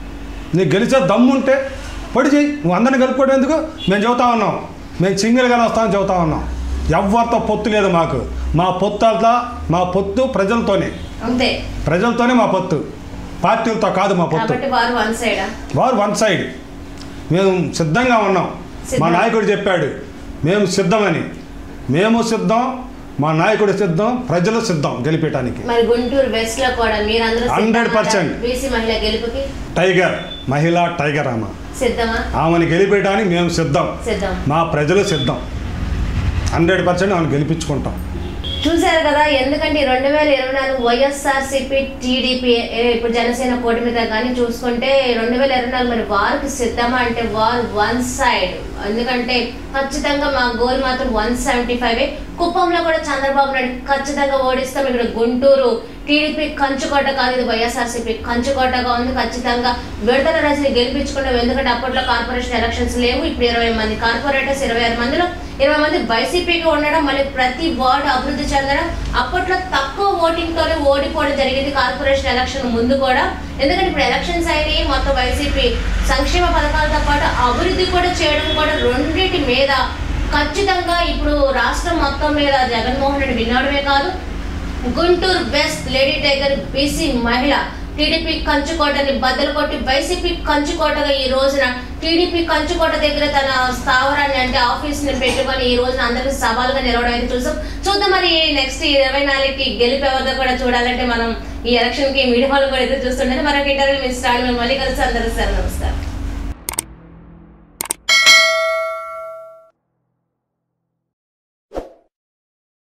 నీకు గెలిచే దమ్ము ఉంటే పొడి చేయి నువ్వు అందరిని కలుపుకోవడం ఎందుకు మేము చెబుతా ఉన్నాం మేము సింగిల్గానే వస్తామని చెబుతా ఉన్నాం ఎవరితో పొత్తు లేదు మాకు మా పొత్తు అంతా మా పొత్తు ప్రజలతోనే అంతే ప్రజలతోనే మా పొత్తు పార్టీలతో కాదు మా పొత్తు కాబట్టి వారు వన్ సైడ్ వారు వన్ సైడ్ మేము సిద్ధంగా ఉన్నాం మా సిద్ధం. నాయకుడు చెప్పాడు మేము సిద్ధమని మేము సిద్ధం మా నాయకుడు సిద్ధం ప్రజలు సిద్ధం గెలిపేయటానికి మరి గుంటూరు వెస్ట్ లో కూడా మీరందరూ 100%. బీసీ మహిళ గెలుపుకి టైగర్ మహిళా టైగర్ ఆమె సిద్ధమా ఆమెను గెలిపేయడానికి మేము సిద్ధం సిద్ధం మా ప్రజలు సిద్ధం హండ్రెడ్ పర్సెంట్ ఆమెను గెలిపించుకుంటాం చూశారు కదా ఎందుకంటే రెండు వేల ఇరవై నాలుగు వైఎస్ఆర్సీపీ టీడీపీ ఇప్పుడు జనసేన కూటమి మీద కానీ చూసుకుంటే రెండు వేల ఇరవై నాలుగు మరి వారికి సిద్ధమా అంటే వార్ వన్ సైడ్ ఎందుకంటే ఖచ్చితంగా మా గోల్ మాత్రం వన్ సెవెంటీ ఫైవ్ కుప్పంలో కూడా చంద్రబాబు నాయుడు ఖచ్చితంగా ఓడిస్తాం ఇక్కడ గుంటూరు టీడీపీ కంచుకోట కాదు ఇది వైఎస్ఆర్సీపీ కంచుకోటగా ఉంది ఖచ్చితంగా విడుదల రజని గెలిపించుకున్నాం ఎందుకంటే అప్పట్లో కార్పొరేషన్ ఎలక్షన్స్ లేవు ఇప్పుడు ఇరవై మంది కార్పొరేటర్స్ ఇరవై ఆరు మందిలో ఇరవై మంది వైసీపీకి ఉండడం మళ్ళీ ప్రతి వార్డు అభివృద్ధి చెందడం అప్పట్లో తక్కువ ఓటింగ్ తోనే ఓడిపోవడం జరిగింది కార్పొరేషన్ ఎలక్షన్ ముందు కూడా ఎందుకంటే ఇప్పుడు ఎలక్షన్స్ అయినాయి మొత్తం వైసీపీ సంక్షేమ పథకాలతో పాటు అభివృద్ధి కూడా చేయడం కూడా రెండింటి మీద ఖచ్చితంగా ఇప్పుడు రాష్ట్రం మొత్తం మీద జగన్మోహన్ రెడ్డి వినడమే కాదు Guntur west lady tiger BC మహిళ టీడీపీ కంచుకోటని బద్దలు కొట్టి వైసీపీ కంచుకోటగా ఈ రోజున టీడీపీ కంచుకోట దగ్గర తన స్థావరాన్ని అంటే ఆఫీస్ ని పెట్టుకొని ఈ రోజున అందరికి సవాల్గా నిలవడం అయితే చూసాం చూద్దాం మరి నెక్స్ట్ ఇరవై నాలుగుకి గెలిపేవద్దో కూడా చూడాలంటే మనం ఈ ఎలక్షన్ కి మీడియా వాళ్ళు కూడా ఎదురు చూస్తుంటే మరొక ఇంటర్వ్యూ మిస్ మళ్ళీ కలిసి అందరూ సార్ నమస్కారం